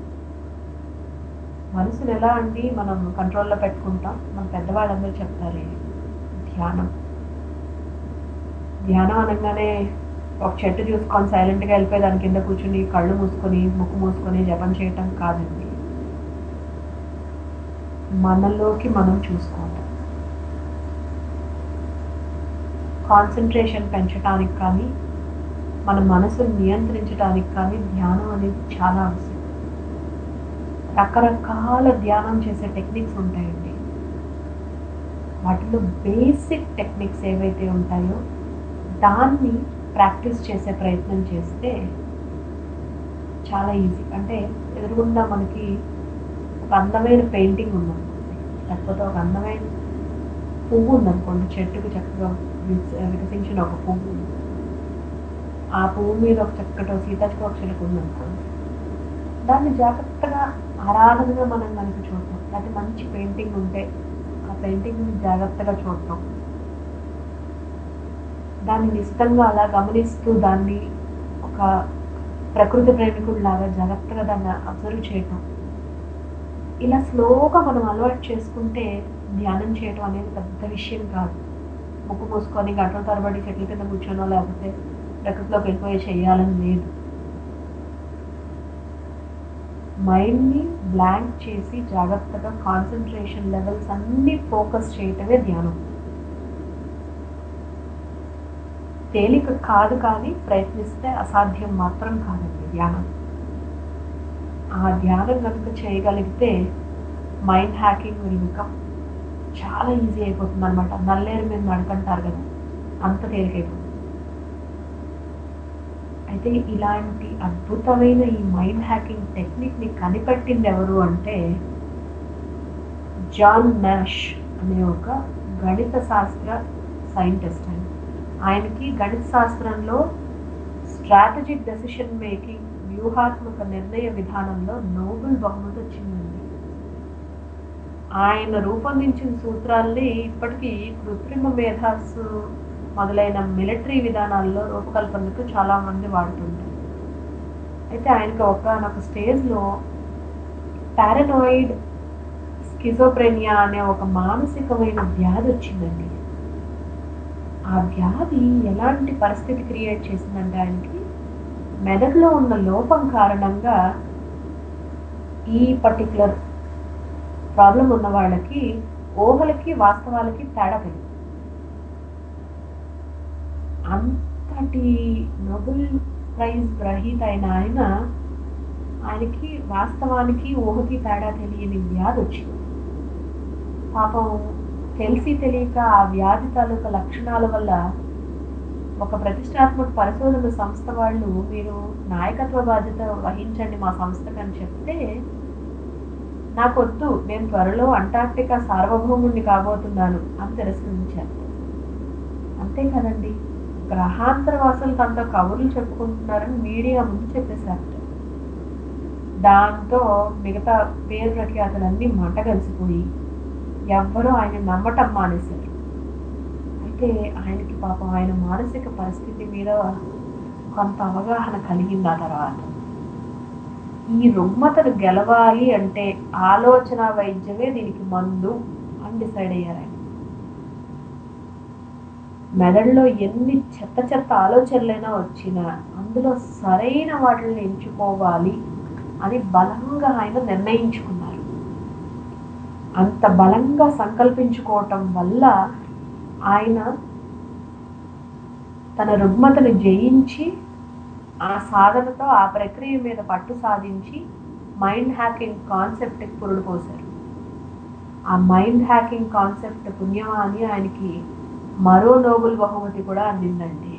మనసుని ఎలా అండి మనం కంట్రోల్లో పెట్టుకుంటాం మన పెద్దవాళ్ళందరూ చెప్తారే ధ్యానం ధ్యానం అనగానే ఒక చెట్టు చూసుకొని సైలెంట్గా వెళ్ళిపోయి దాని కింద కూర్చుని కళ్ళు మూసుకొని ముక్కు మూసుకొని జపం చేయటం కాదండి మనలోకి మనం చూసుకోవటం కాన్సన్ట్రేషన్ పెంచడానికి కానీ మన మనసును నియంత్రించడానికి కానీ ధ్యానం అనేది చాలా అవసరం రకరకాల ధ్యానం చేసే టెక్నిక్స్ ఉంటాయండి వాటిలో బేసిక్ టెక్నిక్స్ ఏవైతే ఉంటాయో దాన్ని ప్రాక్టీస్ చేసే ప్రయత్నం చేస్తే చాలా ఈజీ అంటే ఎదురుగుండా మనకి ఒక అందమైన పెయింటింగ్ ఉందనుకోండి లేకపోతే ఒక అందమైన పువ్వు ఉందనుకోండి చెట్టుకు చక్కగా వికసించిన ఒక పువ్వు ఆ పువ్వు మీద ఒక చక్కటి సీతాచుకోక చిలుక ఉందనుకోండి దాన్ని జాగ్రత్తగా ఆరాధనగా మనం కనుక చూడటం లేకపోతే మంచి పెయింటింగ్ ఉంటే ఆ పెయింటింగ్ని జాగ్రత్తగా చూడటం దాన్ని నిశ్చితంగా అలా గమనిస్తూ దాన్ని ఒక ప్రకృతి ప్రేమికుడిలాగా జాగ్రత్తగా దాన్ని అబ్జర్వ్ చేయటం ఇలా స్లోగా మనం అలవాటు చేసుకుంటే ధ్యానం చేయడం అనేది పెద్ద విషయం కాదు ముక్కు మూసుకొని గంటల తరబడి చెట్ల కింద కూర్చోనో లేకపోతే ప్రకృతిలోకి వెళ్ళిపోయి చేయాలని లేదు మైండ్ని బ్లాంక్ చేసి జాగ్రత్తగా కాన్సన్ట్రేషన్ లెవెల్స్ అన్నీ ఫోకస్ చేయటమే ధ్యానం తేలిక కాదు కానీ ప్రయత్నిస్తే అసాధ్యం మాత్రం కాదండి ధ్యానం ఆ ధ్యానం కనుక చేయగలిగితే మైండ్ హ్యాకింగ్ విల్ బికమ్ చాలా ఈజీ అయిపోతుంది అనమాట నల్లేరు మీద నడకంటారు కదా అంత తేలికైపోతుంది అయితే ఇలాంటి అద్భుతమైన ఈ మైండ్ హ్యాకింగ్ టెక్నిక్ని కనిపెట్టింది ఎవరు అంటే జాన్ నాష్ అనే ఒక గణిత శాస్త్ర సైంటిస్ట్ ఆయన ఆయనకి గణిత శాస్త్రంలో స్ట్రాటజిక్ డెసిషన్ మేకింగ్ వ్యూహాత్మక నిర్ణయ విధానంలో నోబెల్ బహుమతి వచ్చిందండి ఆయన రూపొందించిన సూత్రాల్ని ఇప్పటికీ కృత్రిమ మేధాస్సు మొదలైన మిలిటరీ విధానాల్లో రూపకల్పనకు చాలా మంది వాడుతుంటారు అయితే ఆయనకు ఒకనొక స్టేజ్లో పారనాయిడ్ స్కిజోప్రెనియా అనే ఒక మానసికమైన వ్యాధి వచ్చిందండి ఆ వ్యాధి ఎలాంటి పరిస్థితి క్రియేట్ చేసిందంటే ఆయనకి మెదడులో ఉన్న లోపం కారణంగా ఈ పర్టికులర్ ప్రాబ్లం ఉన్న వాళ్ళకి ఊహలకి వాస్తవాలకి తేడా తెలియదు అంతటి నోబెల్ ప్రైజ్ గ్రహీత అయిన ఆయన ఆయనకి వాస్తవానికి ఊహకి తేడా తెలియని వ్యాధి వచ్చింది పాపం తెలిసి తెలియక ఆ వ్యాధి తాలూకా లక్షణాల వల్ల ఒక ప్రతిష్టాత్మక పరిశోధన సంస్థ వాళ్ళు మీరు నాయకత్వ బాధ్యత వహించండి మా సంస్థకు అని చెప్తే నాకొద్దు నేను త్వరలో అంటార్క్టికా సార్వభౌముడిని కాబోతున్నాను అని తిరస్కరించారు అంతే కదండి గ్రహాంతర వాసులు తనతో కబుర్లు చెప్పుకుంటున్నారని మీడియా ముందు చెప్పేశారట దాంతో మిగతా పేరు ప్రఖ్యాతులన్నీ మంట కలిసిపోయి ఎవ్వరూ ఆయన నమ్మటం మానేశారు అయితే ఆయనకి పాపం ఆయన మానసిక పరిస్థితి మీద కొంత అవగాహన కలిగింది ఆ తర్వాత ఈ రుగ్మతను గెలవాలి అంటే ఆలోచన వైద్యమే దీనికి మందు అని డిసైడ్ అయ్యారు ఆయన మెదడులో ఎన్ని చెత్త చెత్త ఆలోచనలైనా వచ్చినా అందులో సరైన వాటిని ఎంచుకోవాలి అని బలంగా ఆయన నిర్ణయించుకున్నారు అంత బలంగా సంకల్పించుకోవటం వల్ల ఆయన తన రుగ్మతను జయించి ఆ సాధనతో ఆ ప్రక్రియ మీద పట్టు సాధించి మైండ్ హ్యాకింగ్ కాన్సెప్ట్కి పురుడు పోశారు ఆ మైండ్ హ్యాకింగ్ కాన్సెప్ట్ పుణ్యమా అని ఆయనకి మరో నోబెల్ బహుమతి కూడా అందిందండి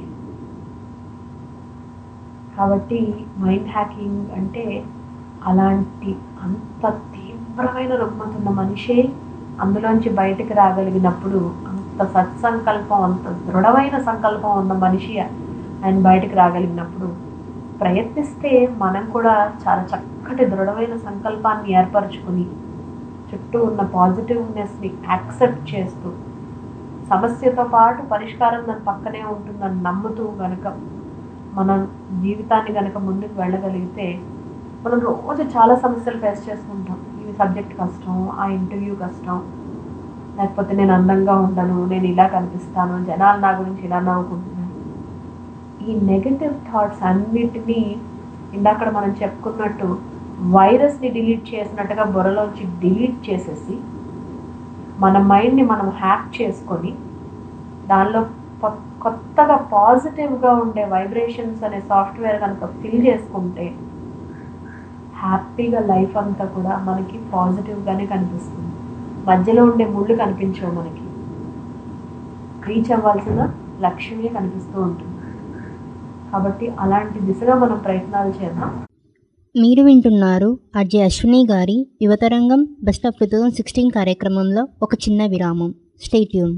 కాబట్టి మైండ్ హ్యాకింగ్ అంటే అలాంటి అంత తీవ్రమైన రుగ్మత ఉన్న మనిషే అందులోంచి బయటకు రాగలిగినప్పుడు అంత సత్సంకల్పం అంత దృఢమైన సంకల్పం ఉన్న మనిషి ఆయన బయటకు రాగలిగినప్పుడు ప్రయత్నిస్తే మనం కూడా చాలా చక్కటి దృఢమైన సంకల్పాన్ని ఏర్పరచుకుని చుట్టూ ఉన్న పాజిటివ్నెస్ని యాక్సెప్ట్ చేస్తూ సమస్యతో పాటు పరిష్కారం దాని పక్కనే ఉంటుందని నమ్ముతూ గనక మన జీవితాన్ని గనక ముందుకు వెళ్ళగలిగితే మనం రోజు చాలా సమస్యలు ఫేస్ చేసుకుంటాం ఈ సబ్జెక్ట్ కష్టం ఆ ఇంటర్వ్యూ కష్టం లేకపోతే నేను అందంగా ఉండను నేను ఇలా కనిపిస్తాను జనాలు నా గురించి ఇలా నవ్వుకుంటున్నాను ఈ నెగటివ్ థాట్స్ అన్నిటినీ ఇందాక మనం చెప్పుకున్నట్టు వైరస్ని డిలీట్ చేసినట్టుగా బుర్రలోంచి డిలీట్ చేసేసి మన మైండ్ని మనం హ్యాక్ చేసుకొని దానిలో కొ- కొత్తగా పాజిటివ్గా ఉండే వైబ్రేషన్స్ అనే సాఫ్ట్వేర్ కనుక ఫిల్ చేసుకుంటే హ్యాపీగా లైఫ్ అంతా కూడా మనకి పాజిటివ్గానే కనిపిస్తుంది మధ్యలో ఉండే ముళ్ళు కనిపించవు మనకి రీచ్ అవ్వాల్సిన లక్ష్యమే కనిపిస్తూ ఉంటుంది కాబట్టి అలాంటి దిశగా మనం ప్రయత్నాలు చేద్దాం మీరు వింటున్నారు అజయ్ అశ్విని గారి Yuvatarangam best of two thousand sixteen కార్యక్రమంలో ఒక చిన్న విరామం stay tuned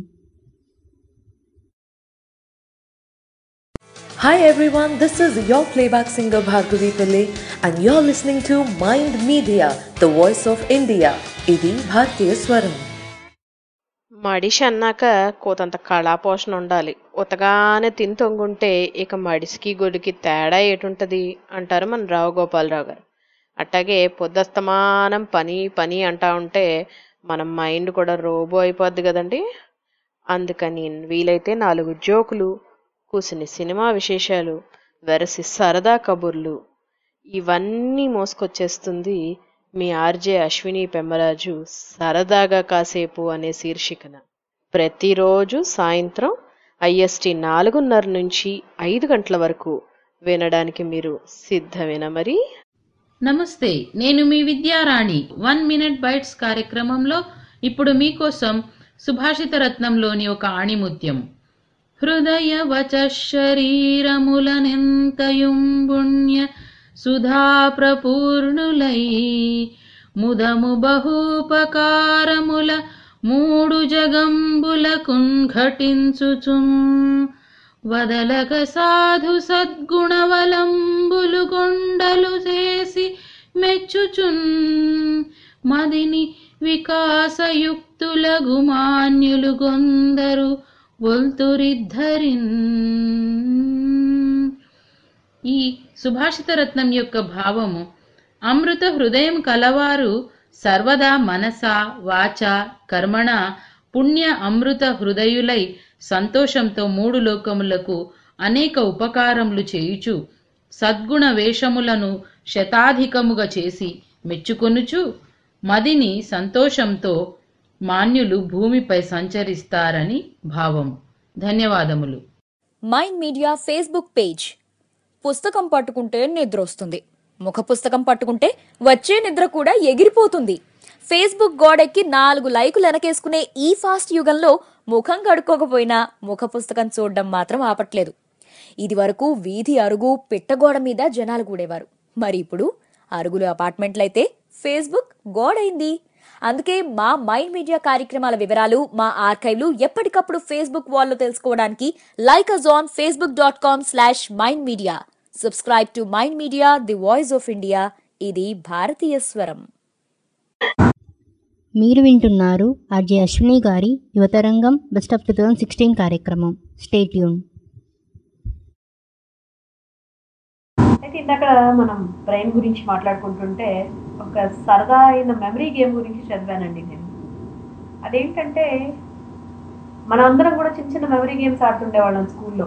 Hi everyone, this is your playback singer Bhargavi Pillai and you're listening to Mind Media, the voice of India. ఇది భారతీయ స్వరం మడిషి అన్నాక కోతంత కళాపోషణ ఉండాలి ఉతగానే తిని తొంగుంటే ఇక మడిసికి గొడికి తేడా ఏటుంటది అంటారు మన రావు గోపాలరావు గారు అట్టాగే పొద్దస్తమానం పని పని అంటా ఉంటే మన మైండ్ కూడా రోబో అయిపోద్ది కదండి అందుకని వీలైతే నాలుగు జోకులు కూసిని సినిమా విశేషాలు వెరసి సరదా కబుర్లు ఇవన్నీ మోసుకొచ్చేస్తుంది మీ ఆర్జే అశ్విని పెమ్మరాజు సరదాగా కాసేపు అనే శీర్షికన ప్రతిరోజు సాయంత్రం ఐఎస్టి నాలుగున్నర నుంచి ఐదు గంటల వరకు వినడానికి మీరు సిద్ధమేనా మరి నమస్తే నేను మీ విద్యారాణి వన్ మినిట్ బైట్స్ కార్యక్రమంలో ఇప్పుడు మీకోసం సుభాషిత రత్నంలోని ఒక ఆణిముత్యం హృదయ వచ శరీరములనెంతయుంబుణ్య సుధా ప్రపూర్ణులై ముదము బహూపకారముల మూడు జగంబులకున్ ఘటించుచున్ వదలక సాధు సద్గుణవలంబులు కొండలు చేసి మెచ్చుచున్ మదిని వికాసయుక్తుల గుమాన్యులు కొందరు ఒల్తురిద్ధరిన్ ఈ సుభాషిత రత్నం యొక్క భావము అమృత హృదయం కలవారు సర్వదా మనస వాచ కర్మణ పుణ్య అమృత హృదయులై సంతోషంతో మూడు లోకములకు అనేక ఉపకారములు చేయుచు సద్గుణ వేషములను శతాధికముగా చేసి మెచ్చుకొనుచు మదిని సంతోషంతో మాన్యులు భూమిపై సంచరిస్తారని భావము ధన్యవాదములు మైండ్ మీడియా ఫేస్బుక్ పేజ్ పుస్తకం పట్టుకుంటే నిద్ర వస్తుంది ముఖ పుస్తకం పట్టుకుంటే వచ్చే నిద్ర కూడా ఎగిరిపోతుంది ఫేస్బుక్ గోడెక్కి నాలుగు లైకులు వెనకేసుకునే ఈ ఫాస్ట్ యుగంలో ముఖం కడుక్కోకపోయినా ముఖ పుస్తకం చూడడం మాత్రం ఆపట్లేదు ఇది వరకు వీధి అరుగు పిట్టగోడ మీద జనాలు కూడేవారు మరి ఇప్పుడు అరుగులు అపార్ట్మెంట్లయితే ఫేస్బుక్ గోడైంది అందుకే మా మైండ్ మీడియా కార్యక్రమాల వివరాలు మా ఆర్కైవ్లు ఎప్పటికప్పుడు ఫేస్బుక్ వాల్లో తెలుసుకోవడానికి like us on Facebook dot com slash Mind Media subscribe to Mind Media the voice of India ఇది భారతీయ స్వరం మీరు వింటున్నారు ఆర్జే అశ్విని గారి Yuvatarangam best of two thousand sixteen కార్యక్రమం స్టేట్యూన్ అయితే ఇందాక మనం బ్రెయిన్ గురించి మాట్లాడుకుంటుంటే ఒక సరదా అయిన మెమరీ గేమ్ గురించి చదివానండి నేను అదేంటంటే మనందరం కూడా చిన్న చిన్న మెమరీ గేమ్స్ ఆడుతుండేవాళ్ళం స్కూల్లో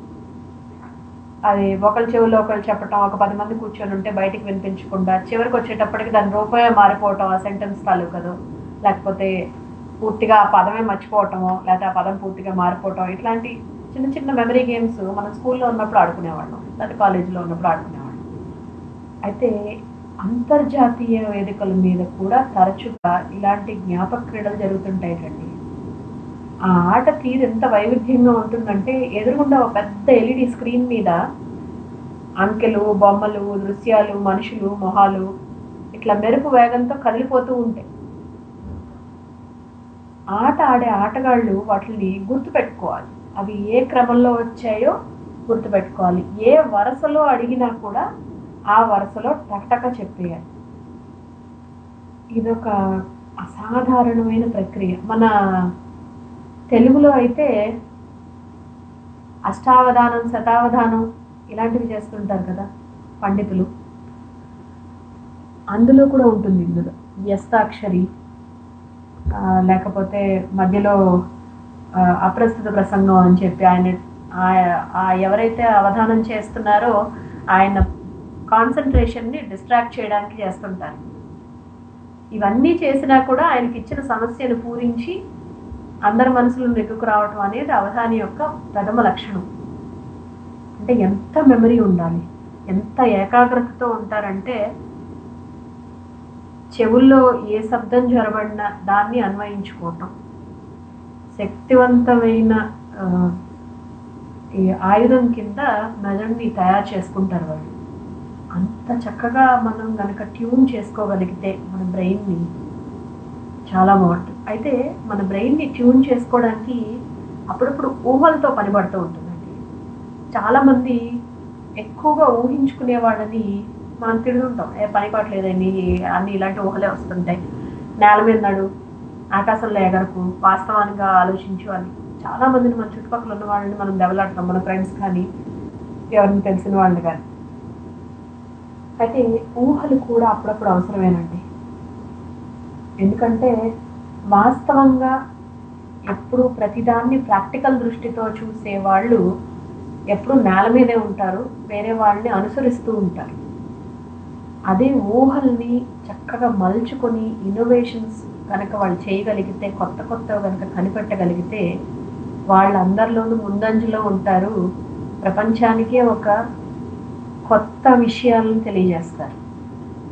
అది ఒకరి చెవులో ఒకరు చెప్పటం ఒక పది మంది కూర్చొని ఉంటే బయటికి వినిపించకుండా చివరికి వచ్చేటప్పటికి దాని రూపాయ మారిపోవటం ఆ సెంటెన్స్ తాలూకదో లేకపోతే పూర్తిగా ఆ పదమే మర్చిపోవటమో లేకపోతే ఆ పదం పూర్తిగా మారిపోవటం ఇట్లాంటి చిన్న చిన్న మెమరీ గేమ్స్ మనం స్కూల్లో ఉన్నప్పుడు ఆడుకునేవాళ్ళం లేకపోతే కాలేజీలో ఉన్నప్పుడు ఆడుకునేవాళ్ళం అయితే అంతర్జాతీయ వేదికల మీద కూడా తరచుగా ఇలాంటి జ్ఞాపక క్రీడలు జరుగుతుంటాయండి ఆ ఆట తీరు ఎంత వైవిధ్యంగా ఉంటుందంటే ఎదురుగుండా ఒక పెద్ద ఎల్ఈడి స్క్రీన్ మీద అంకెలు బొమ్మలు దృశ్యాలు మనుషులు మొహాలు ఇట్లా మెరుపు వేగంతో కదిలిపోతూ ఉంటాయి ఆట ఆడే ఆటగాళ్ళు వాటిని గుర్తుపెట్టుకోవాలి అవి ఏ క్రమంలో వచ్చాయో గుర్తుపెట్టుకోవాలి ఏ వరుసలో అడిగినా కూడా ఆ వరుసలో టక్టక చెప్పేయాలి ఇదొక అసాధారణమైన ప్రక్రియ మన తెలుగులో అయితే అష్టావధానం శతావధానం ఇలాంటివి చేస్తుంటారు కదా పండితులు అందులో కూడా ఉంటుంది ఇందులో వ్యస్తాక్షరి ఆ, లేకపోతే మధ్యలో ఆ, అప్రస్తుత ప్రసంగం అని చెప్పి ఆయన ఆ- ఆ ఎవరైతే అవధానం చేస్తున్నారో ఆయన కాన్సన్ట్రేషన్ని డిస్ట్రాక్ట్ చేయడానికి చేస్తుంటారు ఇవన్నీ చేసినా కూడా ఆయనకి ఇచ్చిన సమస్యను పూరించి అందరి మనసులో నెగ్గుకు రావటం అనేది అవధాని యొక్క ప్రథమ లక్షణం అంటే ఎంత మెమరీ ఉండాలి ఎంత ఏకాగ్రతతో ఉంటారంటే చెవుల్లో ఏ శబ్దం జరబడినా దాన్ని అన్వయించుకోవటం శక్తివంతమైన ఆ, ఈ ఆయుధం కింద మెదడుని తయారు చేసుకుంటారు వాళ్ళు అంత చక్కగా మనం కనుక ట్యూన్ చేసుకోగలిగితే మన బ్రెయిన్ని చాలా బాగుంటుంది అయితే మన బ్రెయిన్ని ట్యూన్ చేసుకోవడానికి అప్పుడప్పుడు ఊహలతో పనిపడుతూ ఉంటుందండి చాలామంది ఎక్కువగా ఊహించుకునే వాళ్ళని మనం తిడుతుంటాం ఏ పని పట్టలేదండి అన్ని ఇలాంటి ఊహలే వస్తుంటాయి నేల మీద నడు ఆకాశంలో ఎగరకు వాస్తవానికి ఆలోచించు అని చాలా మందిని మన చుట్టుపక్కల ఉన్న వాళ్ళని మనం దెబ్బలాడతాం మన ఫ్రెండ్స్ కానీ ఎవరిని తెలిసిన వాళ్ళని కానీ అయితే ఊహలు కూడా అప్పుడప్పుడు అవసరమేనండి ఎందుకంటే వాస్తవంగా ఎప్పుడు ప్రతిదాన్ని ప్రాక్టికల్ దృష్టితో చూసే వాళ్ళు ఎప్పుడు నేల మీదే ఉంటారు వేరే వాళ్ళని అనుసరిస్తూ ఉంటారు అదే ఊహల్ని చక్కగా మలుచుకొని ఇన్నోవేషన్స్ కనుక వాళ్ళు చేయగలిగితే కొత్త కొత్తవి కనుక కనిపెట్టగలిగితే వాళ్ళందరిలోనూ ముందంజలో ఉంటారు ప్రపంచానికే ఒక కొత్త విషయాలను తెలియజేస్తారు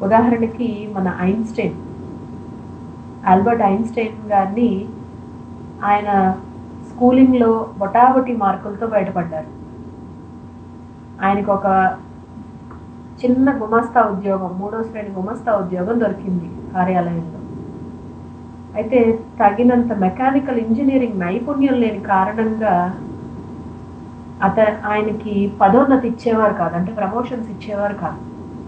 ఉదాహరణకి మన ఐన్స్టైన్ ఆల్బర్ట్ ఐన్స్టైన్ గారిని ఆయన స్కూలింగ్లో బొటాబొటి మార్కులతో బయటపడ్డారు ఆయనకు ఒక చిన్న గుమస్తా ఉద్యోగం మూడో శ్రేణి గుమస్తా ఉద్యోగం దొరికింది కార్యాలయంలో అయితే తగినంత మెకానికల్ ఇంజనీరింగ్ నైపుణ్యం లేని కారణంగా అత ఆయనకి పదోన్నతి ఇచ్చేవారు కాదు అంటే ప్రమోషన్స్ ఇచ్చేవారు కాదు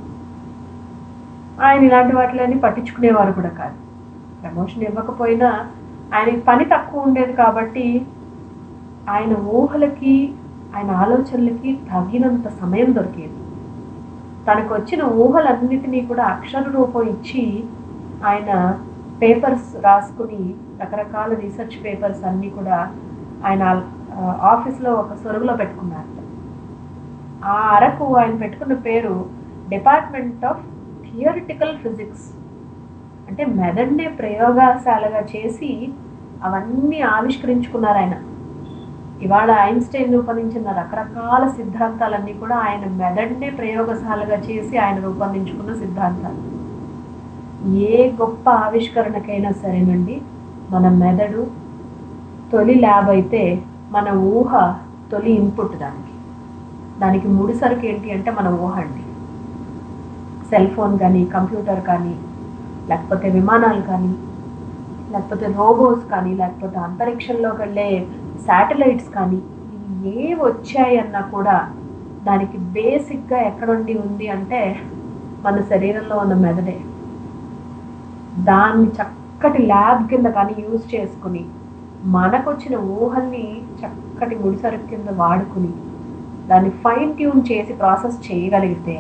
ఆయన ఇలాంటి వాటిలన్నీ పట్టించుకునేవారు కూడా కాదు ప్రమోషన్ ఇవ్వకపోయినా ఆయనకి పని తక్కువ ఉండేది కాబట్టి ఆయన ఊహలకి ఆయన ఆలోచనలకి తగినంత సమయం దొరికేది తనకు వచ్చిన ఊహలన్నిటినీ కూడా అక్షర రూపం ఇచ్చి ఆయన పేపర్స్ రాసుకుని రకరకాల రీసెర్చ్ పేపర్స్ అన్నీ కూడా ఆయన ఆ, ఆఫీస్లో ఒక సొరుగులో పెట్టుకున్నారు ఆ అరకు ఆయన పెట్టుకున్న పేరు డిపార్ట్మెంట్ ఆఫ్ థియరిటికల్ ఫిజిక్స్ అంటే మెదడునే ప్రయోగశాలగా చేసి అవన్నీ ఆవిష్కరించుకున్నారు ఆయన ఇవాళ ఐన్స్టైన్ రూపొందించిన రకరకాల సిద్ధాంతాలన్నీ కూడా ఆయన మెదడునే ప్రయోగశాలగా చేసి ఆయన రూపొందించుకున్న సిద్ధాంతాలు ఏ గొప్ప ఆవిష్కరణకైనా సరేనండి మన మెదడు తొలి ల్యాబ్ అయితే మన ఊహ తొలి ఇన్పుట్ దానికి దానికి ముడిసరుకు ఏంటి అంటే మన ఊహ అండి సెల్ ఫోన్ కానీ కంప్యూటర్ కానీ లేకపోతే విమానాలు కానీ లేకపోతే రోబోస్ కానీ లేకపోతే అంతరిక్షంలోకి వెళ్ళే శాటిలైట్స్ కానీ ఇవి ఏ వచ్చాయన్నా కూడా దానికి బేసిక్గా ఎక్కడుండి ఉంది అంటే మన శరీరంలో ఉన్న మెదడే దాన్ని చక్కటి ల్యాబ్ కింద కానీ యూజ్ చేసుకుని మనకొచ్చిన ఊహల్ని చక్కటి ముడిసరుకు కింద వాడుకుని దాన్ని ఫైన్ ట్యూన్ చేసి ప్రాసెస్ చేయగలిగితే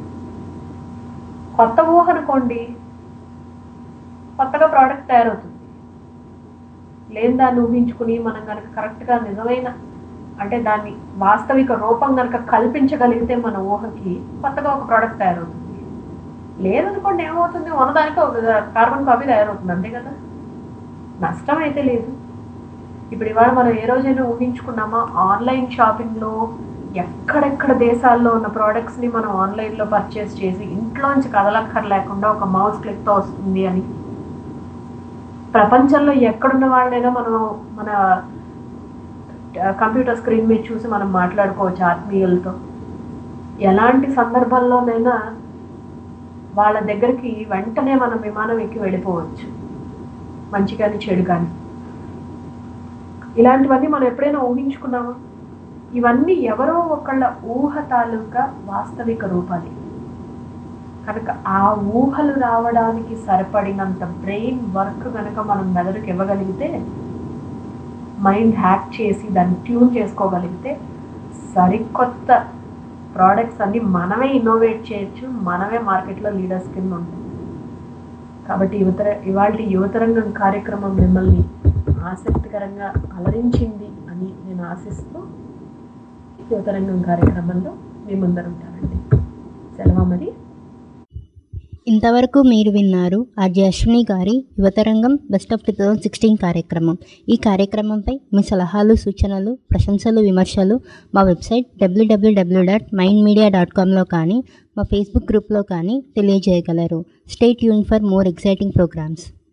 కొత్త ఊహ అనుకోండి కొత్తగా ప్రోడక్ట్ తయారవుతుంది లేని దాన్ని ఊహించుకుని మనం కనుక కరెక్ట్గా నిజమైన అంటే దాన్ని వాస్తవిక రూపం కనుక కల్పించగలిగితే మన ఊహకి కొత్తగా ఒక ప్రోడక్ట్ తయారవుతుంది లేదనుకోండి ఏమవుతుంది ఉన్నదానికి ఒక కార్బన్ కాపీ తయారవుతుంది అంతే కదా నష్టం అయితే లేదు ఇప్పుడు ఇవాళ మనం ఏ రోజైనా ఊహించుకున్నామా ఆన్లైన్ షాపింగ్లో ఎక్కడెక్కడ దేశాల్లో ఉన్న ప్రోడక్ట్స్ని మనం ఆన్లైన్లో పర్చేస్ చేసి ఇంట్లోంచి కదలక్కర్ లేకుండా ఒక మౌస్ క్లిక్తో వస్తుంది అని ప్రపంచంలో ఎక్కడున్న వాళ్ళైనా మనం మన కంప్యూటర్ స్క్రీన్ మీద చూసి మనం మాట్లాడుకోవచ్చు ఆత్మీయులతో ఎలాంటి సందర్భంలోనైనా వాళ్ళ దగ్గరికి వెంటనే మనం విమానం ఎక్కి వెళ్ళిపోవచ్చు మంచి కానీ చెడు కానీ ఇలాంటివన్నీ మనం ఎప్పుడైనా ఊహించుకున్నామా ఇవన్నీ ఎవరో ఒకళ్ళ ఊహ తాలూకా వాస్తవిక రూపాలి కనుక ఆ ఊహలు రావడానికి సరిపడినంత బ్రెయిన్ వర్క్ కనుక మనం మెదడుకి ఇవ్వగలిగితే మైండ్ హ్యాక్ చేసి దాన్ని ట్యూన్ చేసుకోగలిగితే సరికొత్త ప్రోడక్ట్స్ అన్ని మనమే ఇన్నోవేట్ చేయొచ్చు మనమే మార్కెట్లో లీడర్స్ కింద ఉంటాం కాబట్టి యువతర ఇవాళ యువతరంగం కార్యక్రమం మిమ్మల్ని ఆసక్తికరంగా అలరించింది అని నేను ఆశిస్తూ యువతరంగం కార్యక్రమంలో మీ ముందర ఉంటానండి సెలవు మరి ఇంతవరకు మీరు విన్నారు ఆర్జే అశ్విని గారి Yuvatarangam best of two thousand sixteen కార్యక్రమం ఈ కార్యక్రమంపై మీ సలహాలు సూచనలు ప్రశంసలు విమర్శలు మా website WWW dot Mind Media dot కామ్లో కానీ మా ఫేస్బుక్ గ్రూప్లో కానీ తెలియజేయగలరు స్టేట్ యూన్ ఫర్ మోర్ ఎక్సైటింగ్ ప్రోగ్రామ్స్